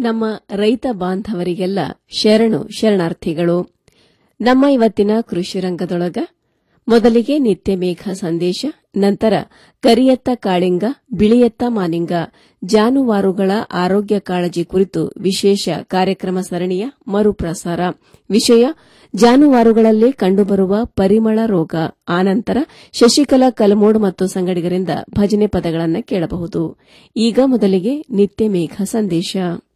ನಮ್ಮ ರೈತ ಬಾಂಧವರಿಗೆಲ್ಲ ಶರಣು ಶರಣಾರ್ಥಿಗಳು ನಮ್ಮ ಇವತ್ತಿನ ಕೃಷಿ ರಂಗದೊಳಗ ಮೊದಲಿಗೆ ನಿತ್ಯ ಮೇಘ ಸಂದೇಶ ನಂತರ ಕರಿಯತ್ತ ಕಾಳಿಂಗ ಬಿಳಿಯತ್ತ ಮಾನಿಂಗ ಜಾನುವಾರುಗಳ ಆರೋಗ್ಯ ಕಾಳಜಿ ಕುರಿತು ವಿಶೇಷ ಕಾರ್ಯಕ್ರಮ ಸರಣಿಯ ಮರುಪ್ರಸಾರ ವಿಷಯ ಜಾನುವಾರುಗಳಲ್ಲಿ ಕಂಡುಬರುವ ಪರಿಮಳ ರೋಗ ಆನಂತರ ಶಶಿಕಲಾ ಕಲಮೋಡ್ ಮತ್ತು ಸಂಗಡಿಗರಿಂದ ಭಜನೆ ಪದಗಳನ್ನು ಕೇಳಬಹುದು ಈಗ ಮೊದಲಿಗೆ ನಿತ್ಯ ಮೇಘ ಸಂದೇಶ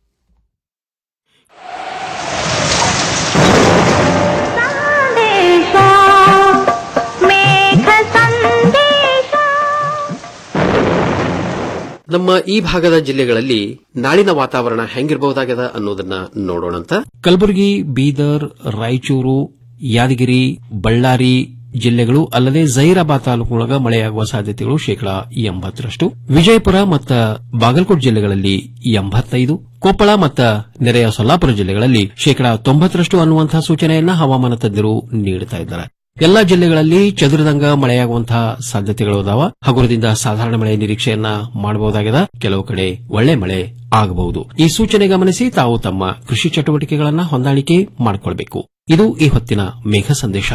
ನಮ್ಮ ಈ ಭಾಗದ ಜಿಲ್ಲೆಗಳಲ್ಲಿ ನಾಳಿನ ವಾತಾವರಣ ಹೆಂಗಿರಬಹುದಾಗದ ಅನ್ನೋದನ್ನ ನೋಡೋಣಂತ ಕಲಬುರಗಿ ಬೀದರ್ ರಾಯಚೂರು ಯಾದಗಿರಿ ಬಳ್ಳಾರಿ ಜಿಲ್ಲೆಗಳು ಅಲ್ಲದೆ ಜೈರಾಬಾದ್ ತಾಲೂಕಿನೊಳಗ ಮಳೆಯಾಗುವ ಸಾಧ್ಯತೆಗಳು ಶೇಕಡಾ ಎಂಬತ್ತರಷ್ಟು ವಿಜಯಪುರ ಮತ್ತು ಬಾಗಲಕೋಟೆ ಜಿಲ್ಲೆಗಳಲ್ಲಿ ಎಂಬತ್ತೈದು ಕೊಪ್ಪಳ ಮತ್ತು ನೆರೆಯ ಸೊಲ್ಲಾಪುರ ಜಿಲ್ಲೆಗಳಲ್ಲಿ ಶೇಕಡಾ ತೊಂಬತ್ತರಷ್ಟು ಅನ್ನುವಂತಹ ಸೂಚನೆಯನ್ನ ಹವಾಮಾನ ತಜ್ಞರು ನೀಡುತ್ತಾ ಇದ್ದಾರೆ ಎಲ್ಲಾ ಜಿಲ್ಲೆಗಳಲ್ಲಿ ಚದುರಿದಂಗ ಮಳೆಯಾಗುವಂತಹ ಸಾಧ್ಯತೆಗಳು ಅದಾವ ಹಗುರದಿಂದ ಸಾಧಾರಣ ಮಳೆ ನಿರೀಕ್ಷೆಯನ್ನ ಮಾಡಬಹುದಾಗಿದೆ ಕೆಲವು ಕಡೆ ಒಳ್ಳೆ ಮಳೆ ಆಗಬಹುದು ಈ ಸೂಚನೆ ಗಮನಿಸಿ ತಾವು ತಮ್ಮ ಕೃಷಿ ಚಟುವಟಿಕೆಗಳನ್ನ ಹೊಂದಾಣಿಕೆ ಮಾಡಿಕೊಳ್ಬೇಕು ಇದು ಈ ಹೊತ್ತಿನ ಮೇಘ ಸಂದೇಶ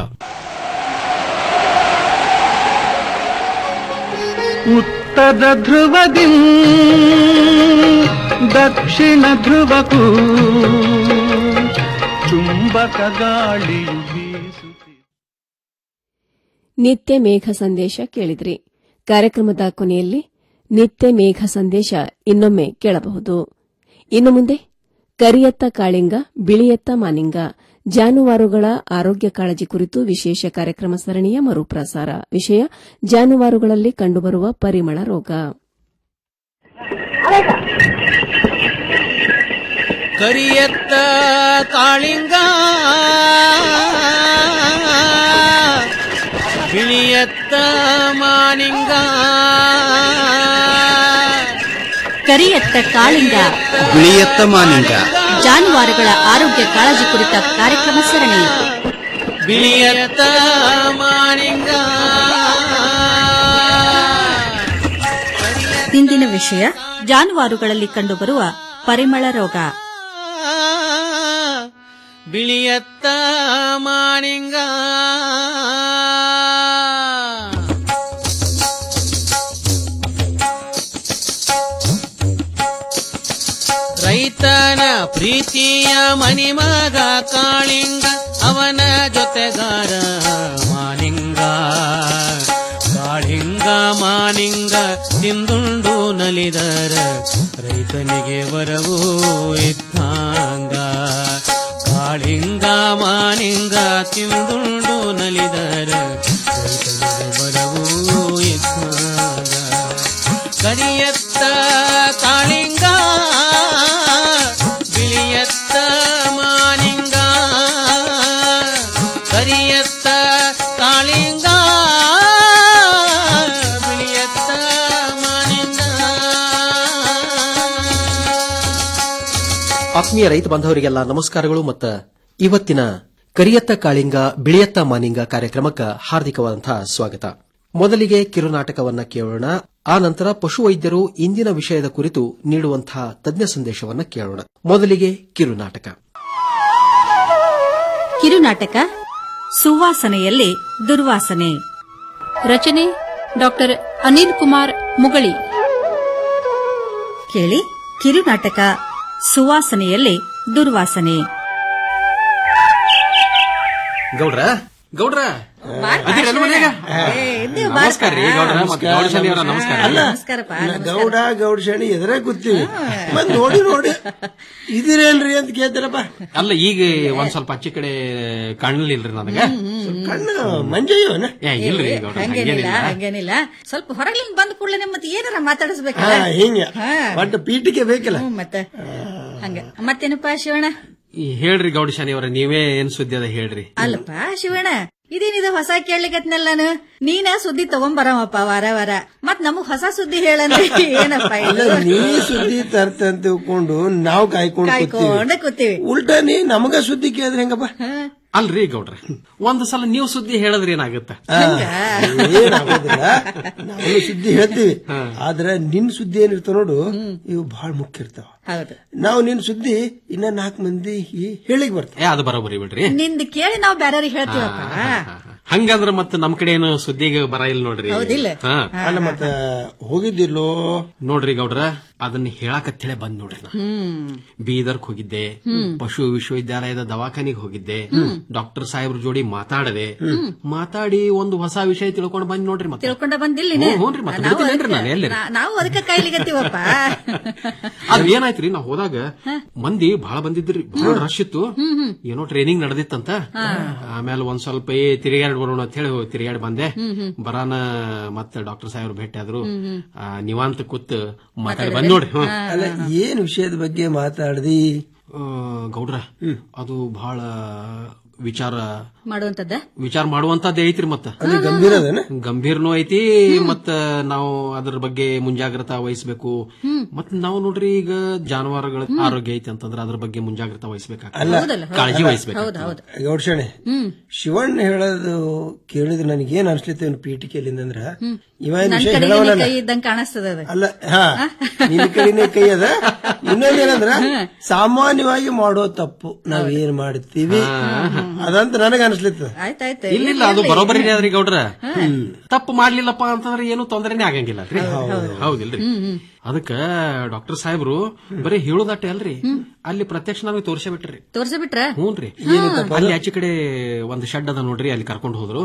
ಉತ್ತರ ಧ್ರುವದಿ ದಕ್ಷಿಣ ಧ್ರುವಕ್ಕೂ ಚುಂಬಕ ಗಾಳಿಯು ಬೀಸುತ್ತಿದೆ ನಿತ್ಯ ಮೇಘ ಸಂದೇಶ ಕೇಳಿದ್ರಿ ಕಾರ್ಯಕ್ರಮದ ಕೊನೆಯಲ್ಲಿ ನಿತ್ಯ ಮೇಘ ಸಂದೇಶ ಇನ್ನೊಮ್ಮೆ ಕೇಳಬಹುದು ಇನ್ನು ಮುಂದೆ ಕರಿಯತ್ತ ಕಾಳಿಂಗ ಬಿಳಿಯತ್ತ ಮಾನಿಂಗ ಜಾನುವಾರುಗಳ ಆರೋಗ್ಯ ಕಾಳಜಿ ಕುರಿತು ವಿಶೇಷ ಕಾರ್ಯಕ್ರಮ ಸರಣಿಯ ಮರುಪ್ರಸಾರ ವಿಷಯ ಜಾನುವಾರುಗಳಲ್ಲಿ ಕಂಡುಬರುವ ಪರಿಮಳ ರೋಗ ಕರಿಯತ್ತ ಕಾಳಿಂಗ ಬಿಳಿಯತ್ತ ಮಾನಿಂಗ ಕರಿಯತ್ತ ಕಾಳಿಂಗ ಬಿಳಿಯತ್ತ ಮಾನಿಂಗ ಜಾನುವಾರುಗಳ ಆರೋಗ್ಯ ಕಾಳಜಿ ಕುರಿತ ಕಾರ್ಯಕ್ರಮ ಸರಣಿ ಬಿಳಿಯತ್ತ ಮಾನಿಂಗ ಇಂದಿನ ವಿಷಯ ಜಾನುವಾರುಗಳಲ್ಲಿ ಕಂಡುಬರುವ ಪರಿಮಳ ರೋಗ ಬಿಳಿಯತ್ತ ಮಾನಿಂಗ ರೈತನ ಪ್ರೀತಿಯ ಮಣಿಮಗ ಕಾಳಿಂಗ ಅವನ ಜೊತೆಗಾರ ಮಾನಿಂಗ ಕಾಳಿಂಗ ಮಾನಿಂಗ ತಿಂದುಂಡು ನಲಿದರ ರೈತನಿಗೆ ವರವೂ ಇದ್ದಂಗ ಕಾಳಿಂಗ ಮಾನಿಂಗ ತಿಂದುಂಡು ನಲಿದರ ರೈತನಿಗೆ ವರವೂ ಇದ್ದಂಗ ಕರಿಯತ್ತ ಕಾಳಿಂಗ ಬಿಳಿಯತ್ತ ಮಾನಿಂಗ ಕರಿಯತ್ತ ಕಾಳಿಂಗ ಬಿಳಿಯತ್ತ ಮಾನಿಂಗ ಆತ್ಮೀಯ ರೈತ ಬಾಂಧವರಿಗೆಲ್ಲ ನಮಸ್ಕಾರಗಳು ಮತ್ತು ಇವತ್ತಿನ ಕರಿಯತ್ತ ಕಾಳಿಂಗ ಬಿಳಿಯತ್ತ ಮಾನಿಂಗ ಕಾರ್ಯಕ್ರಮಕ್ಕೆ ಹಾರ್ದಿಕವಾದಂತಹ ಸ್ವಾಗತ ಮೊದಲಿಗೆ ಕಿರುನಾಟಕವನ್ನ ಕೇಳೋಣ ಆ ನಂತರ ಪಶುವೈದ್ಯರು ಇಂದಿನ ವಿಷಯದ ಕುರಿತು ನೀಡುವಂತಹ ತಜ್ಞ ಸಂದೇಶವನ್ನ ಕೇಳೋಣ ಮೊದಲಿಗೆ ಕಿರುನಾಟಕ ಕಿರುನಾಟಕ ಸುವಾಸನೆಯಲ್ಲಿ ದುರ್ವಾಸನೆ ರಚನೆ ಡಾಕ್ಟರ್ ಅನಿಲ್ ಕುಮಾರ್ ಮುಗಳಿ ಕೇಳಿ ಕಿರುನಾಟಕ ಸುವಾಸನೆಯಲ್ಲಿ ದುರ್ವಾಸನೆ ಗೌಡ್ರ ಗೌಡ್ರ ಅದಿರೇನು ಮನ್ಯಾಗ? ನಮಸ್ಕಾರ ರೀ ಗೌಡ್ರ ಮತ್ತೆ ಗೌಡ ಶನಿ ಅವರ ನಮಸ್ಕಾರ ಅಲ್ಲ ನಾ ಗೌಡ ಗೌಡ ಶನಿ ಎದುರೇ ಕೂತೀವಿ ಮತ್ ನೋಡಿ ನೋಡಿ ಇದಿರೇನ್ರಿ ಅಂತ ಕೇಳ್ತಾರಪ್ಪ ಅಲ್ಲ ಈಗ ಒಂದ್ ಸ್ವಲ್ಪ ಆಚೆ ಕಡೆ ಕಾಣಲಿಲ್ರಿ ನನಗೆ ಕಣ್ಣು ಮಂಜಯ್ಯವನ ಏ ಇಲ್ರಿ ಗೌಡ್ರ ಹಂಗೇನಿಲ್ಲ ಹಂಗೇನಿಲ್ಲ ಹಂಗೇನಿಲ್ಲ ಸ್ವಲ್ಪ ಹೊರಗ್ಲಿಂದ ಬಂದ ಕೂಡಲೇ ಮತ್ತೆ ಏನಾರ ಹಾ ಮಾತಾಡಿಸ್ಬೇಕಲ್ಲ ಹಿಂಗ ಹಾ. ಒಟ್ಟು ಪೀಠಿಗೆ ಬೇಕಲ್ಲ ಹ್ಮ್, ಮತ್ತೆ ಹಂಗ ಮತ್ತೇನಪ್ಪ ಶಿವಣ್ಣ ಈ ಹೇಳ್ರಿ ಗೌಡ ಶನಿ ಅವರ ನೀವೇ ಏನ್ ಸುದ್ದಿ ಅದ ಹೇಳ್ರಿ ಅಲ್ಲಪ್ಪ ಶಿವಣ್ಣ ಇದೇನಿದೆ ಹೊಸ ಕೇಳ್ಲಿಕತ್ನಲ್ಲ ನಾನು ನೀನ ಸುದ್ದಿ ತಗೊಂಬರವಪ್ಪ ವಾರ ವಾರ ಮತ್ ನಮಗ್ ಹೊಸ ಸುದ್ದಿ ಹೇಳಂದ್ರೆ ಏನಪ್ಪ ಅಲ್ಲ ಇದು ನೀ ಸುದ್ದಿ ತರ್ತಂತ ತಿಳ್ಕೊಂಡು ನಾವು ಕಾಯ್ಕೊಂಡು ಕಾಯ್ಕೊಂಡೆ ಕೂತೀವಿ ಉಲ್ಟಾ ನೀ ನಮಗ ಸುದ್ದಿ ಕೇಳಿದ್ರೆ ಹೆಂಗಪ್ಪ ಅಲ್ರಿ ಗೌಡ್ರ ಒಂದ್ ಸಲ ನೀವು ಸುದ್ದಿ ಹೇಳಿದ್ರೆ ಏನಾಗುತ್ತ ಏನಾಗೋದಿಲ್ಲ ನಾವು ಸುದ್ದಿ ಹೇಳ್ತೀವಿ ಆದ್ರೆ ನಿನ್ ಸುದ್ದಿ ಏನಿರ್ತಾವ ನೋಡು ಇವು ಬಹಳ ಮುಖ್ಯ ಇರ್ತಾವ ಹೌದು ನಾವು ನಿನ್ ಸುದ್ದಿ ಇನ್ನ ನಾಲ್ಕು ಮಂದಿ ಹೇಳಿಗ್ ಬರ್ತಾವ ಏ ಅದು ಬರೋಬರಿ ಬಿಡ್ರಿ ನಿಂದ್ ಕೇಳಿ ನಾವು ಬೇರೆಯವ್ರಿಗೆ ಹೇಳ್ತೀವಪ್ಪ ಹಂಗಂದ್ರ ಮತ್ತೆ ನಮ್ ಕಡೆ ಏನು ಸುದ್ದಿಗೆ ಬರ ಇಲ್ಲ ನೋಡ್ರಿ ಹೌದಿಲ್ಲ? ಹಾ. ಅಲ್ಲ ಮತ್ತ ಹೋಗಿದ್ದಿಲ್ಲೋ ನೋಡ್ರಿ ಗೌಡ್ರ ಅದನ್ನ ಹೇಳಕತ್ತೇಳೆ ಬಂದ್ ನೋಡ್ರಿ ನಾ ಹ್ಮ್ ಬೀದರ್ಕ್ ಹೋಗಿದ್ದೆ ಪಶು ವಿಶ್ವವಿದ್ಯಾಲಯದ ದವಾಖಾನಿಗೆ ಹೋಗಿದ್ದೆ ಡಾಕ್ಟರ್ ಸಾಹೇಬ್ರ ಜೋಡಿ ಮಾತಾಡದೆ ಮಾತಾಡಿ ಒಂದು ಹೊಸ ವಿಷಯ ತಿಳ್ಕೊಂಡು ಬಂದ್ ನೋಡ್ರಿ ಮತ್ತೆ ತಿಳ್ಕೊಂಡ ಬಂದಿಲ್ಲ ಹ್ಞೂ, ಹ್ಞೂನ್ರಿ, ಮತ್ತೆ ನಾವು ಗೊತ್ತಿಲ್ಲೇನ್ರಿ ಅದಕ್ಕೆ- ನಾನು ಎಲ್ಲೇ? ನಾ- ನಾವು ಅದಕ್ಕೆ ಕಾಯ್ಲಿಗತ್ತೀವಪ್ಪ ಅದ್ ಏನಾಯ್ತ್ರಿ ನಾವ್ ಹೋದಾಗ ಮಂದಿ ಬಹಳ ಬಂದಿದ್ರಿ ಬಹಳ ರಶ್ ಇತ್ತು ಏನೋ ಟ್ರೈನಿಂಗ್ ನಡೆದಿತ್ತಂತ ಆಮೇಲೆ ಒಂದ್ ಸ್ವಲ್ಪ ಏ ತಿರುಗಾಡಿ ಬರೋಣ ಅಂತ ಹೇಳಿ ಹೋಗಿ ತಿರುಗಾಡಿ ಬಂದೆ ಬರಾನ ಮತ್ತೆ ಡಾಕ್ಟರ್ ಸಾಹೇಬ್ರು ಭೇಟಿ ಆದ್ರು ಆ, ನಿವಾಂತ ಕೂತ್ ಮಾತಾಡಿ ಬಂದ್ ನೋಡ್ರಿ ಹ್ಞೂ. ಅಲ್ಲ ಏನ್ ವಿಷಯದ ಬಗ್ಗೆ ಮಾತಾಡ್ದಿ ಆ, ಗೌಡ್ರ ಅದು ಬಹಳ ವಿಚಾರ ಮಾಡುವಂತದ್ದ ವಿಚಾರ ಮಾಡುವಂತದ್ದೇ ಐತ್ರಿ ಮತ್ತ ಅದು ಗಂಭೀರ ಅದನ ಗಂಭೀರನೂ ಐತಿ ಮತ್ತ ನಾವು ಅದ್ರ ಬಗ್ಗೆ ಮುಂಜಾಗ್ರತಾ ವಹಿಸ್ಬೇಕು ಮತ್ ನಾವು ನೋಡ್ರಿ ಈಗ ಜಾನುವಾರುಗಳ ಆರೋಗ್ಯ ಐತಿ ಅಂತಂದ್ರ ಅದ್ರ ಬಗ್ಗೆ ಮುಂಜಾಗ್ರತಾ ವಹಿಸ್ಬೇಕಾಗ್ತದೆ ಕಾಳಜಿ ವಹಿಸ್ಬೇಕು ಗೌಡ್ಸಣೆ ಶಿವಣ್ಣ ಹೇಳೋದು ಕೇಳಿದ್ರೆ ನನಗೆ ಏನ್ ಅನ್ಸ್ಲಿತ್ತು ಇವನು ಪೀಠಿಕೆಯಲ್ಲಿಂದ ಅಂದ್ರ ಇವ ಏನ್ ನನ್ ವಿಷಯ ಕಡೆ ಹೇಳವಲ್ಲ ಕೈ ಇದ್ದಂಗ ಕಾಣಿಸ್ತದ ಅದು ಅಲ್ಲ ಹಾ ನಿನ್ನ ಕಡೆನೇ ಕೈ ಅದ ಇನ್ನೊಂದೇನಂದ್ರ ಸಾಮಾನ್ಯವಾಗಿ ಮಾಡೋ ತಪ್ಪು ನಾವ್ ಏನ್ ಮಾಡ್ತೀವಿ ಅದಂತ ನನಗ ಅನ್ಸ್ಲಿತ್ತು ಆಯ್ತಾಯ್ತು ಇಲ್ಲಿಲ್ಲ ಅದು ಬರೋಬರಿ ಆದ್ರಿ ಗೌಡ್ರ ತಪ್ಪು ಮಾಡ್ಲಿಲ್ಲಪ್ಪ ಅಂತಂದ್ರೆ ಏನು ತೊಂದರೆನೇ ಆಗಂಗಿಲ್ಲ ರೀ ಹೌದಿಲ್ರಿ ಅದಕ್ಕ ಡಾಕ್ಟರ್ ಸಾಹೇಬ್ರು ಬರೀ ಹೇಳೋದಟ್ಟೆ ಅಲ್ರಿ ಅಲ್ಲಿ ಪ್ರತ್ಯಕ್ಷ ನಮಗೆ ತೋರ್ಸೇ ಬಿಟ್ರಿ ತೋರ್ಸ ಬಿಟ್ರ ಹ್ಞೂನ್ರಿ ಅಲ್ಲಿ ಆಚೆ ಕಡೆ ಒಂದ್ ಶೆಡ್ ಅದ ನೋಡ್ರಿ ಅಲ್ಲಿ ಕರ್ಕೊಂಡು ಹೋದ್ರು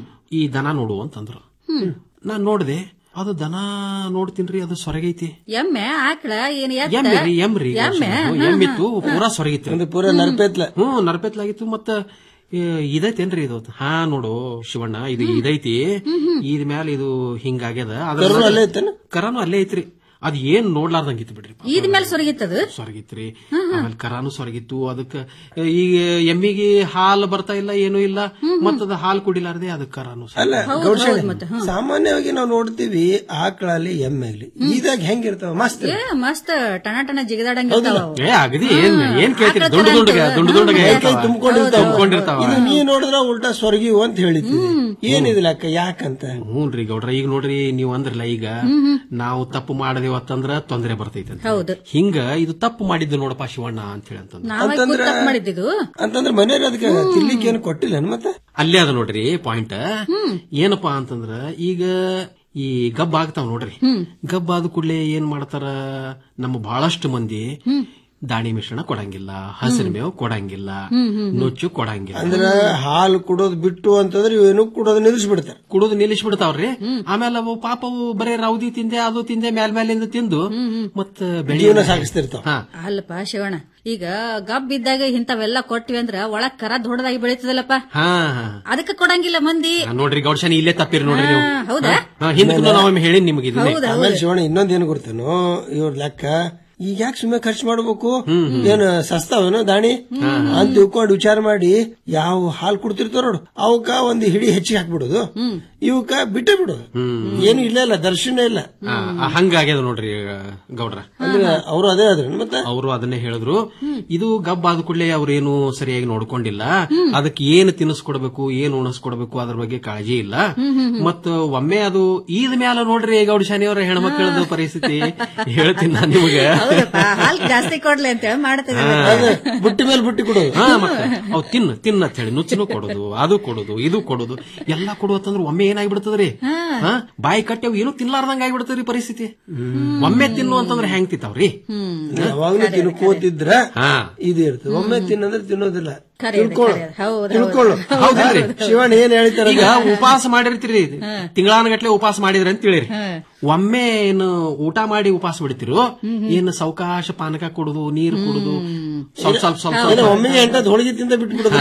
ಈ ದನ ನೋಡು ಅಂತಂದ್ರು ನಾನ್ ನೋಡ್ದೆ ಅದು ದನ ನೋಡ್ತೀನ್ರಿ ಅದು ಸೊರಗೈತಿ ಎಮ್ಮೆ ಆಕಳ ಏನ್ ಎತ್ತ? ಎಮ್ಮೆ ರೀ ಎಮ್ರಿ ಎಮ್ಮೆ ಎಮ್ಮಿತ್ತು ಪೂರಾ ಸೊರಗಿತ್ತು ಒಂದು ಪೂರ ನರಪೇತ್ಲ ಹ್ಮ್ ನರಪೆತ್ಲಾಗಿತ್ತು ಮತ್ತ ಏ, ಇದೈತೇನ್ರಿ ಇದು ಹಾ ನೋಡು ಶಿವಣ್ಣ ಇದು ಇದೈತಿ ಇದ್ ಮ್ಯಾಲ ಇದು ಹಿಂಗಾಗ್ಯದ ಅದ್ರ ಕರುನು ಅಲ್ಲೇ ಐತೇನ? ಕರಾನು ಅಲ್ಲೇ ಐತ್ರಿ ಅದ್ ಏನ್ ನೋಡ್ಲಾರ್ದಂಗಿತ್ತು ಬಿಡ್ರಿ ಈದ್ ಮೇಲೆ ಸೊರಗಿತ್ತದು ಸೊರಗಿತ್ರಿ ಆಮೇಲೆ ಕರಾನು ಸೊರಗಿತ್ತು ಅದಕ್ಕ ಈಗ ಎಮ್ಮಿಗೆ ಹಾಲು ಬರ್ತಾ ಇಲ್ಲ ಏನೂ ಇಲ್ಲ ಮತ್ತದ ಹಾಲು ಕುಡಿಲಾರ್ದೆ ಅದಕ್ಕೆ ಕರಾನು ಸೊರಗಿತ್ತು. ಅಲ್ಲ ಗೌಡ್ಸಣೆ ಸಾಮಾನ್ಯವಾಗಿ ನಾವು ನೋಡ್ತೀವಿ ಆಕಳಲ್ಲಿ ಎಮ್ಮೆಗ್ಲಿ ಇದಾಗ ಹೆಂಗಿರ್ತಾವ ಮಸ್ತ್ ಏ ಮಸ್ತ್ ಟಣ ಟಣ ಜಿಗದಾಡಂಗ ಇರ್ತಾವ ಅವು. ಏ ಅಗದಿ ಏನ್ ಏನ್ ಕೇಳ್ತೀರಿ ದುಂಡು ದುಂಡುಗ ದುಂಡು ದುಂಡುಗ ಕೈ ತುಂಬಿಕೊಂಡಿರ್ತಾವ ತುಂಬಿಕೊಂಡಿರ್ತಾವ ಇದು ನೀ ನೋಡಿದ್ರ ಉಲ್ಟಾ ಸ್ವರ್ಗಿವು ಅಂತ ಹೇಳಿದ್ವಿ ಏನಿದಿಲ್ಲ ಅಕ್ಕ ಯಾಕಂತ ಹ್ಞೂನ್ರಿ ಗೌಡ್ರ ಈಗ ನೋಡ್ರಿ ನೀವು ಅಂದ್ರಲ್ಲ ಈಗ ನಾವು ತಪ್ಪು ಮಾಡದೇವತ್ತಂದ್ರ ತೊಂದರೆ ಬರ್ತೈತೆ ಅಂತ ಹೌದು ಹಿಂಗ ಇದು ತಪ್ಪು ಮಾಡಿದ್ದು ನೋಡಪ್ಪ ಶಿವಣ್ಣ ಅಂತ ಹೇಳಿ ಅಂತಂದ್ರ ನಾವೇ ಕೂತ್ ತಪ್ಪ್ ಮಾಡಿದ್ದು ಅಂತಂದ್ರೆ ಮನೆಯವ್ರು ಅದಕ್ಕೆ ತಿನ್ಲಿಕ್ಕೆ ಏನು ಕೊಟ್ಟಿಲ್ಲ ಮತ್ತೆ ಅಲ್ಲೇ ಅದ ನೋಡ್ರಿ ಪಾಯಿಂಟ್ ಏನಪ್ಪಾ ಅಂತಂದ್ರ ಈಗ ಈ ಗಬ್ಬ ಆಗ್ತಾವ್ ನೋಡ್ರಿ ಗಬ್ಬ ಆದ ಕೂಡಲೇ ಏನ್ ಮಾಡ್ತಾರ ನಮ್ಮ ಬಹಳಷ್ಟು ಮಂದಿ ದಾಣಿ ಮಿಶ್ರಣ ಕೊಡಂಗಿಲ್ಲ ಹಸಿರು ಮೇವು ಕೊಡಂಗಿಲ್ಲ ನುಚ್ಚು ಕೊಡಂಗಿಲ್ಲ ಅಂದ್ರ ಹಾಲು ಕುಡೋದ್ ಬಿಟ್ಟು ಅಂತಂದ್ರೆ ಇವೇನು ಕುಡೋದ್ ನಿಲ್ಲಿಸ್ಬಿಡ್ತಾರೆ ಕುಡಿದು ನಿಲ್ಲಿಸ್ಬಿಡ್ತಾವ್ರಿ ಆಮೇಲೆ ಅವು ಪಾಪ ಅವು ಬರೇ ರೌದಿ ತಿಂದೆ ಅದು ತಿಂದೆ ಮ್ಯಾಲ್ ಮ್ಯಾಲಿಂದ ತಿಂದು ಮತ್ತ ಬೆಳೆ ಜೀವನ ಸಾಗಿಸ್ತಿರ್ತಾವ ಹಾ ಅಲ್ಲಪ್ಪ ಶಿವಣ್ಣ ಈಗ ಗಬ್ ಇದ್ದಾಗ ಇಂಥವೆಲ್ಲ ಕೊಟ್ಟಿವಿ ಅಂದ್ರ ಒಳಗ್ ಕರ ದೊಡ್ಡದಾಗಿ ಬೆಳೀತದಲ್ಲಪ್ಪ ಹಾ ಹಾ ಅದಕ್ಕೆ ಕೊಡಂಗಿಲ್ಲ ಮಂದಿ ಹಾ, ನೋಡ್ರಿ ಗೌಡ್ಶಾನಿ ಇಲ್ಲೇ ತಪ್ಪಿರಿ ನೋಡ್ರಿ ನೀವು ಹಾ, ಹೌದಾ? ಹಾ, ಹಿಂದಕ್ಕೂ ನಾವೊಮ್ಮೆ ಹೇಳಿ ನಿಮಗೆ ಇದನ್ನೇ ಆಮೇಲೆ ಶಿವಣ್ಣ ಇನ್ನೊಂದ್ ಏನ್ ಗೊತ್ತೇನೋ ಇವ್ರ ಲೆಕ್ಕ ಈಗ ಯಾಕೆ ಸುಮ್ಮನೆ ಖರ್ಚು ಮಾಡ್ಬೇಕು ಏನ್ ಸಸ್ತಾವೇನೋ ದಾಣಿ ಅಂತ ತಿಳ್ಕೊಂಡು ವಿಚಾರ ಮಾಡಿ ಯಾವ ಹಾಲು ಕುಡ್ತಿರ್ತಾರ ನೋಡು ಅವಕ್ಕ ಒಂದ್ ಹಿಡಿ ಹೆಚ್ಚಿಗೆ ಹಾಕ್ಬಿಡೋದು ಇವಕ್ಕ ಬಿಟ್ಟೇ ಬಿಡೋದು ಏನು ಇಲ್ಲ ಇಲ್ಲ ದರ್ಶನ ಇಲ್ಲ ಹಾ, ಆ, ಹಂಗಾಗ್ಯದ ನೋಡ್ರಿ ಆ, ಗೌಡ್ರ ಅಂದ್ರೆ ಅವರು ಅದೇ ಆದ್ರೆ ಮತ್ತೆ ಅವರು ಅದನ್ನೇ ಹೇಳಿದ್ರು ಇದು ಗಬ್ಬ ಆದ ಕೂಡಲೇ ಅವ್ರೇನು ಸರಿಯಾಗಿ ನೋಡ್ಕೊಂಡಿಲ್ಲ ಅದಕ್ಕೆ ಏನು ತಿನ್ನಿಸ್ಕೊಡ್ಬೇಕು ಏನು ಉಣಿಸ್ಕೊಡ್ಬೇಕು ಅದ್ರ ಬಗ್ಗೆ ಕಾಳಜಿ ಇಲ್ಲ ಮತ್ತ ಒಮ್ಮೆ ಅದು ಈದ ಮ್ಯಾಲ ನೋಡ್ರಿ ಗೌಡಶಾನಿ ಅವರ ಹೆಣ್ಮಕ್ಳದ ಪರಿಸ್ಥಿತಿ ಹೇಳ್ತೀನಿ ನಾನು ನಿಮಗೆ ಹೌದಪ್ಪ ಹಾಲ್ ಜಾಸ್ತಿ ಕೊಡ್ಲಿ ಅಂತ ಹೇಳಿ ಮಾಡ್ತಿದ್ದಾರೆ ಬುಟ್ಟಿ ಮೇಲೆ ಬುಟ್ಟಿ ಕೊಡೋದು ಹಾ ಮತ್ತೆ ಅವ್ ತಿನ್ನ ತಿನ್ನ ಅಂತ ಹೇಳಿ ನುಚ್ಚನು ಕೊಡೋದು ಅದು ಕೊಡೋದು ಇದು ಕೊಡೋದು ಎಲ್ಲಾ ಕೊಡುವತ್ತಂದ್ರ ಒಮ್ಮೆ ಏನಾಗ್ಬಿಡ್ತದ್ರಿ ಹಾ ಬಾಯಿ ಕಟ್ಟಿ ಅವ್ ಏನು ತಿನ್ಲಾರ್ದಂಗ ಆಗ್ಬಿಡ್ತದ್ರಿ ಪರಿಸ್ಥಿತಿ ಒಮ್ಮೆ ತಿನ್ನು ಅಂತಂದ್ರೆ ಹೆಂಗ್ ತಿಂತಾವ್ರಿ ಯಾವಾಗ್ಲೂ ತಿನ್ಕೋತಿದ್ರ ಹಾ ಇದು ಇರ್ತದೆ ಒಮ್ಮೆ ತಿನ್ನಂದ್ರೆ ತಿನ್ನೋದಿಲ್ಲ ಖರೆ ಅದು, ತಿಳ್ಕೊಳ್ಳು ಖರೆ ಅದು. ಹೌದು, ಹೌದು. ತಿಳ್ಕೊಳ್ಳು ಹೌದಲ್ರಿ? ಶಿವಣ್ಣ ಏನ್ ಹೇಳ್ತಾರ ಈಗ ಉಪವಾಸ ಮಾಡಿರ್ತೀರಿ ತಿಂಗಳಾನಗಟ್ಲೆ ಉಪವಾಸ ಮಾಡಿದ್ರಿ ಅಂತ ತಿಳಿರಿ ಒಮ್ಮೆ ಏನು ಊಟ ಮಾಡಿ ಉಪವಾಸ ಬಿಡ್ತಿರು ಏನು ಸಾವಕಾಶ ಪಾನಕ ಕುಡುದು ನೀರು ಕುಡುದು ಸ್ವಲ್ಪ ಸ್ವಲ್ಪ ಸ್ವಲ್ಪ ಸ್ವಲ್ಪ ಒಮ್ಮೆಗೆ ಎಂಟದ್ ಹೋಳಿಗೆ ತಿಂದ ಬಿಟ್ಟು ಬಿಡೋದು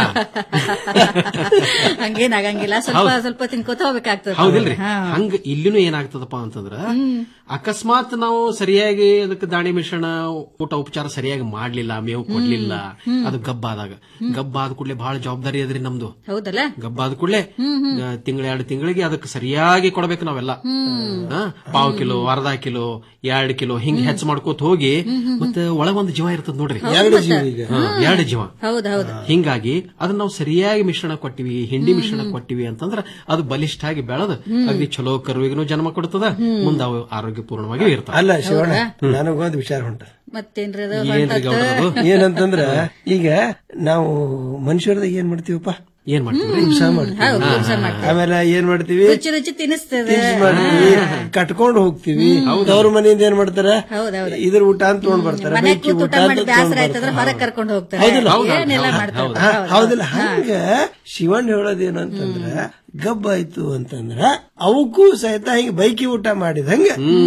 ಹಂಗೇನ್ ಆಗಂಗಿಲ್ಲ ಸ್ವಲ್ಪ ಸ್ವಲ್ಪ ತಿನ್ಕೋತ ಹೋಗ್ಬೇಕಾಗ್ತದೆ ಹೌದಿಲ್ರಿ ಹಾ. ಹಂಗ ಇಲ್ಲಿನೂ ಏನಾಗ್ತದಪ್ಪ ಅಂತಂದ್ರ ಅಕಸ್ಮಾತ್ ನಾವು ಸರಿಯಾಗಿ ಅದಕ್ಕೆ ದಾಣಿ ಮಿಶ್ರಣ ಊಟ ಉಪಚಾರ ಸರಿಯಾಗಿ ಮಾಡ್ಲಿಲ್ಲ ಮೇವು ಕೊಡ್ಲಿಲ್ಲ ಅದು ಗಬ್ಬಾದಾಗ ಗಬ್ಬಾದ ಕೂಡಲೇ ಬಹಳ ಜವಾಬ್ದಾರಿ ಅದ್ರಿ ನಮ್ದು ಹೌದಲ್ಲ ಗಬ್ಬಾದ ಕೂಡಲೇ ತಿಂಗಳ ಎರಡು ತಿಂಗಳಿಗೆ ಅದಕ್ಕೆ ಸರಿಯಾಗಿ ಕೊಡ್ಬೇಕು ನಾವೆಲ್ಲ ಹಾ, ಪಾವ್ ಕಿಲೋ ಅರ್ಧ ಕಿಲೋ ಎರಡ್ ಕಿಲೋ ಹಿಂಗ್ ಹೆಚ್ಚು ಮಾಡ್ಕೋತ ಹೋಗಿ ಮತ್ತೆ ಒಳಗೊಂದು ಜೀವ ಇರ್ತದ ನೋಡ್ರಿ ಎರಡು ಜೀವ ಜೀವ ಈಗ ಹಾ, ಎರಡು ಜೀವ ಹೌದೌದು ಹಿಂಗಾಗಿ ಅದನ್ನ ನಾವು ಸರಿಯಾಗಿ ಮಿಶ್ರಣ ಕೊಟ್ಟಿವಿ ಹಿಂಡಿ ಮಿಶ್ರಣ ಕೊಟ್ಟಿವಿ ಅಂತಂದ್ರ ಅದು ಬಲಿಷ್ಠ ಆಗಿ ಬೆಳೆದು ಅಗ್ದಿ ಚಲೋ ಕರುವಿಗೂ ಜನ್ಮ ಕೊಡ್ತದ ಮುಂದೆ ಅವು ಆರೋಗ್ಯಪೂರ್ಣವಾಗಿ ಇರ್ತಾವ ಅಲ್ಲ ಶಿವಣ್ಣ ನನಗೊಂದು ವಿಚಾರ ಹೊಂಟ ಮತ್ತೇನ್ರಿ ಅದು ಏನ್ರಿ ಹೊಂಟದ್ದು? ಗೌಡ್ರದು? ಏನಂತಂದ್ರ ಈಗ ನಾವು ಮನುಷ್ಯರದಾಗ ಏನ್ ಮಾಡ್ತೀವಪ್ಪ ಏನ್ ಮಾಡ್ತೀವಿ ಹಿಂಸಾ ಮಾಡ್ತೀವಿ ಆಮೇಲೆ ಏನ್ ಮಾಡ್ತೀವಿ ರುಚಿ ರುಚಿ ತಿನ್ನಿಸ್ತದೆ ತಿನ್ಸ್ ಮಾಡ್ತೀವಿ ಕಟ್ಕೊಂಡು ಹೋಗ್ತೀವಿ ತವ್ರ ಮನೆಯಿಂದ ಏನ್ ಮಾಡ್ತಾರ ಹೌದೌದು. ಇದ್ರ ಊಟ ಅಂತ ತಗೊಂಡ್ ಬರ್ತಾರ ಮನೆ ಬೆಂಕಿ ಕೂತ್ ಊಟ ಊಟ ಅಂತ ಮಾಡಿ ತಗೊಂಡ್ ಬ್ಯಾಸರ ಆಯ್ತಂದ್ರೆ ಬರ್ತಾರ ಹೊರಗ್ ಕರ್ಕೊಂಡು ಹೋಗ್ತಾರೆ ಹೌದಿಲ್ಲ? ಏನೆಲ್ಲ ಮಾಡ್ತಾರೆ ಹಾ, ಹೌದಿಲ್ಲ ಹಂಗ ಶಿವಣ್ಣ ಹೇಳೋದೇನು ಅಂತಂದ್ರ ಗಬ್ಬ ಆಯ್ತು ಅಂತಂದ್ರ ಅವಕ್ಕೂ ಸಹಿತ ಹಿಂಗ ಬೈಕಿ ಊಟ ಮಾಡಿದಂಗ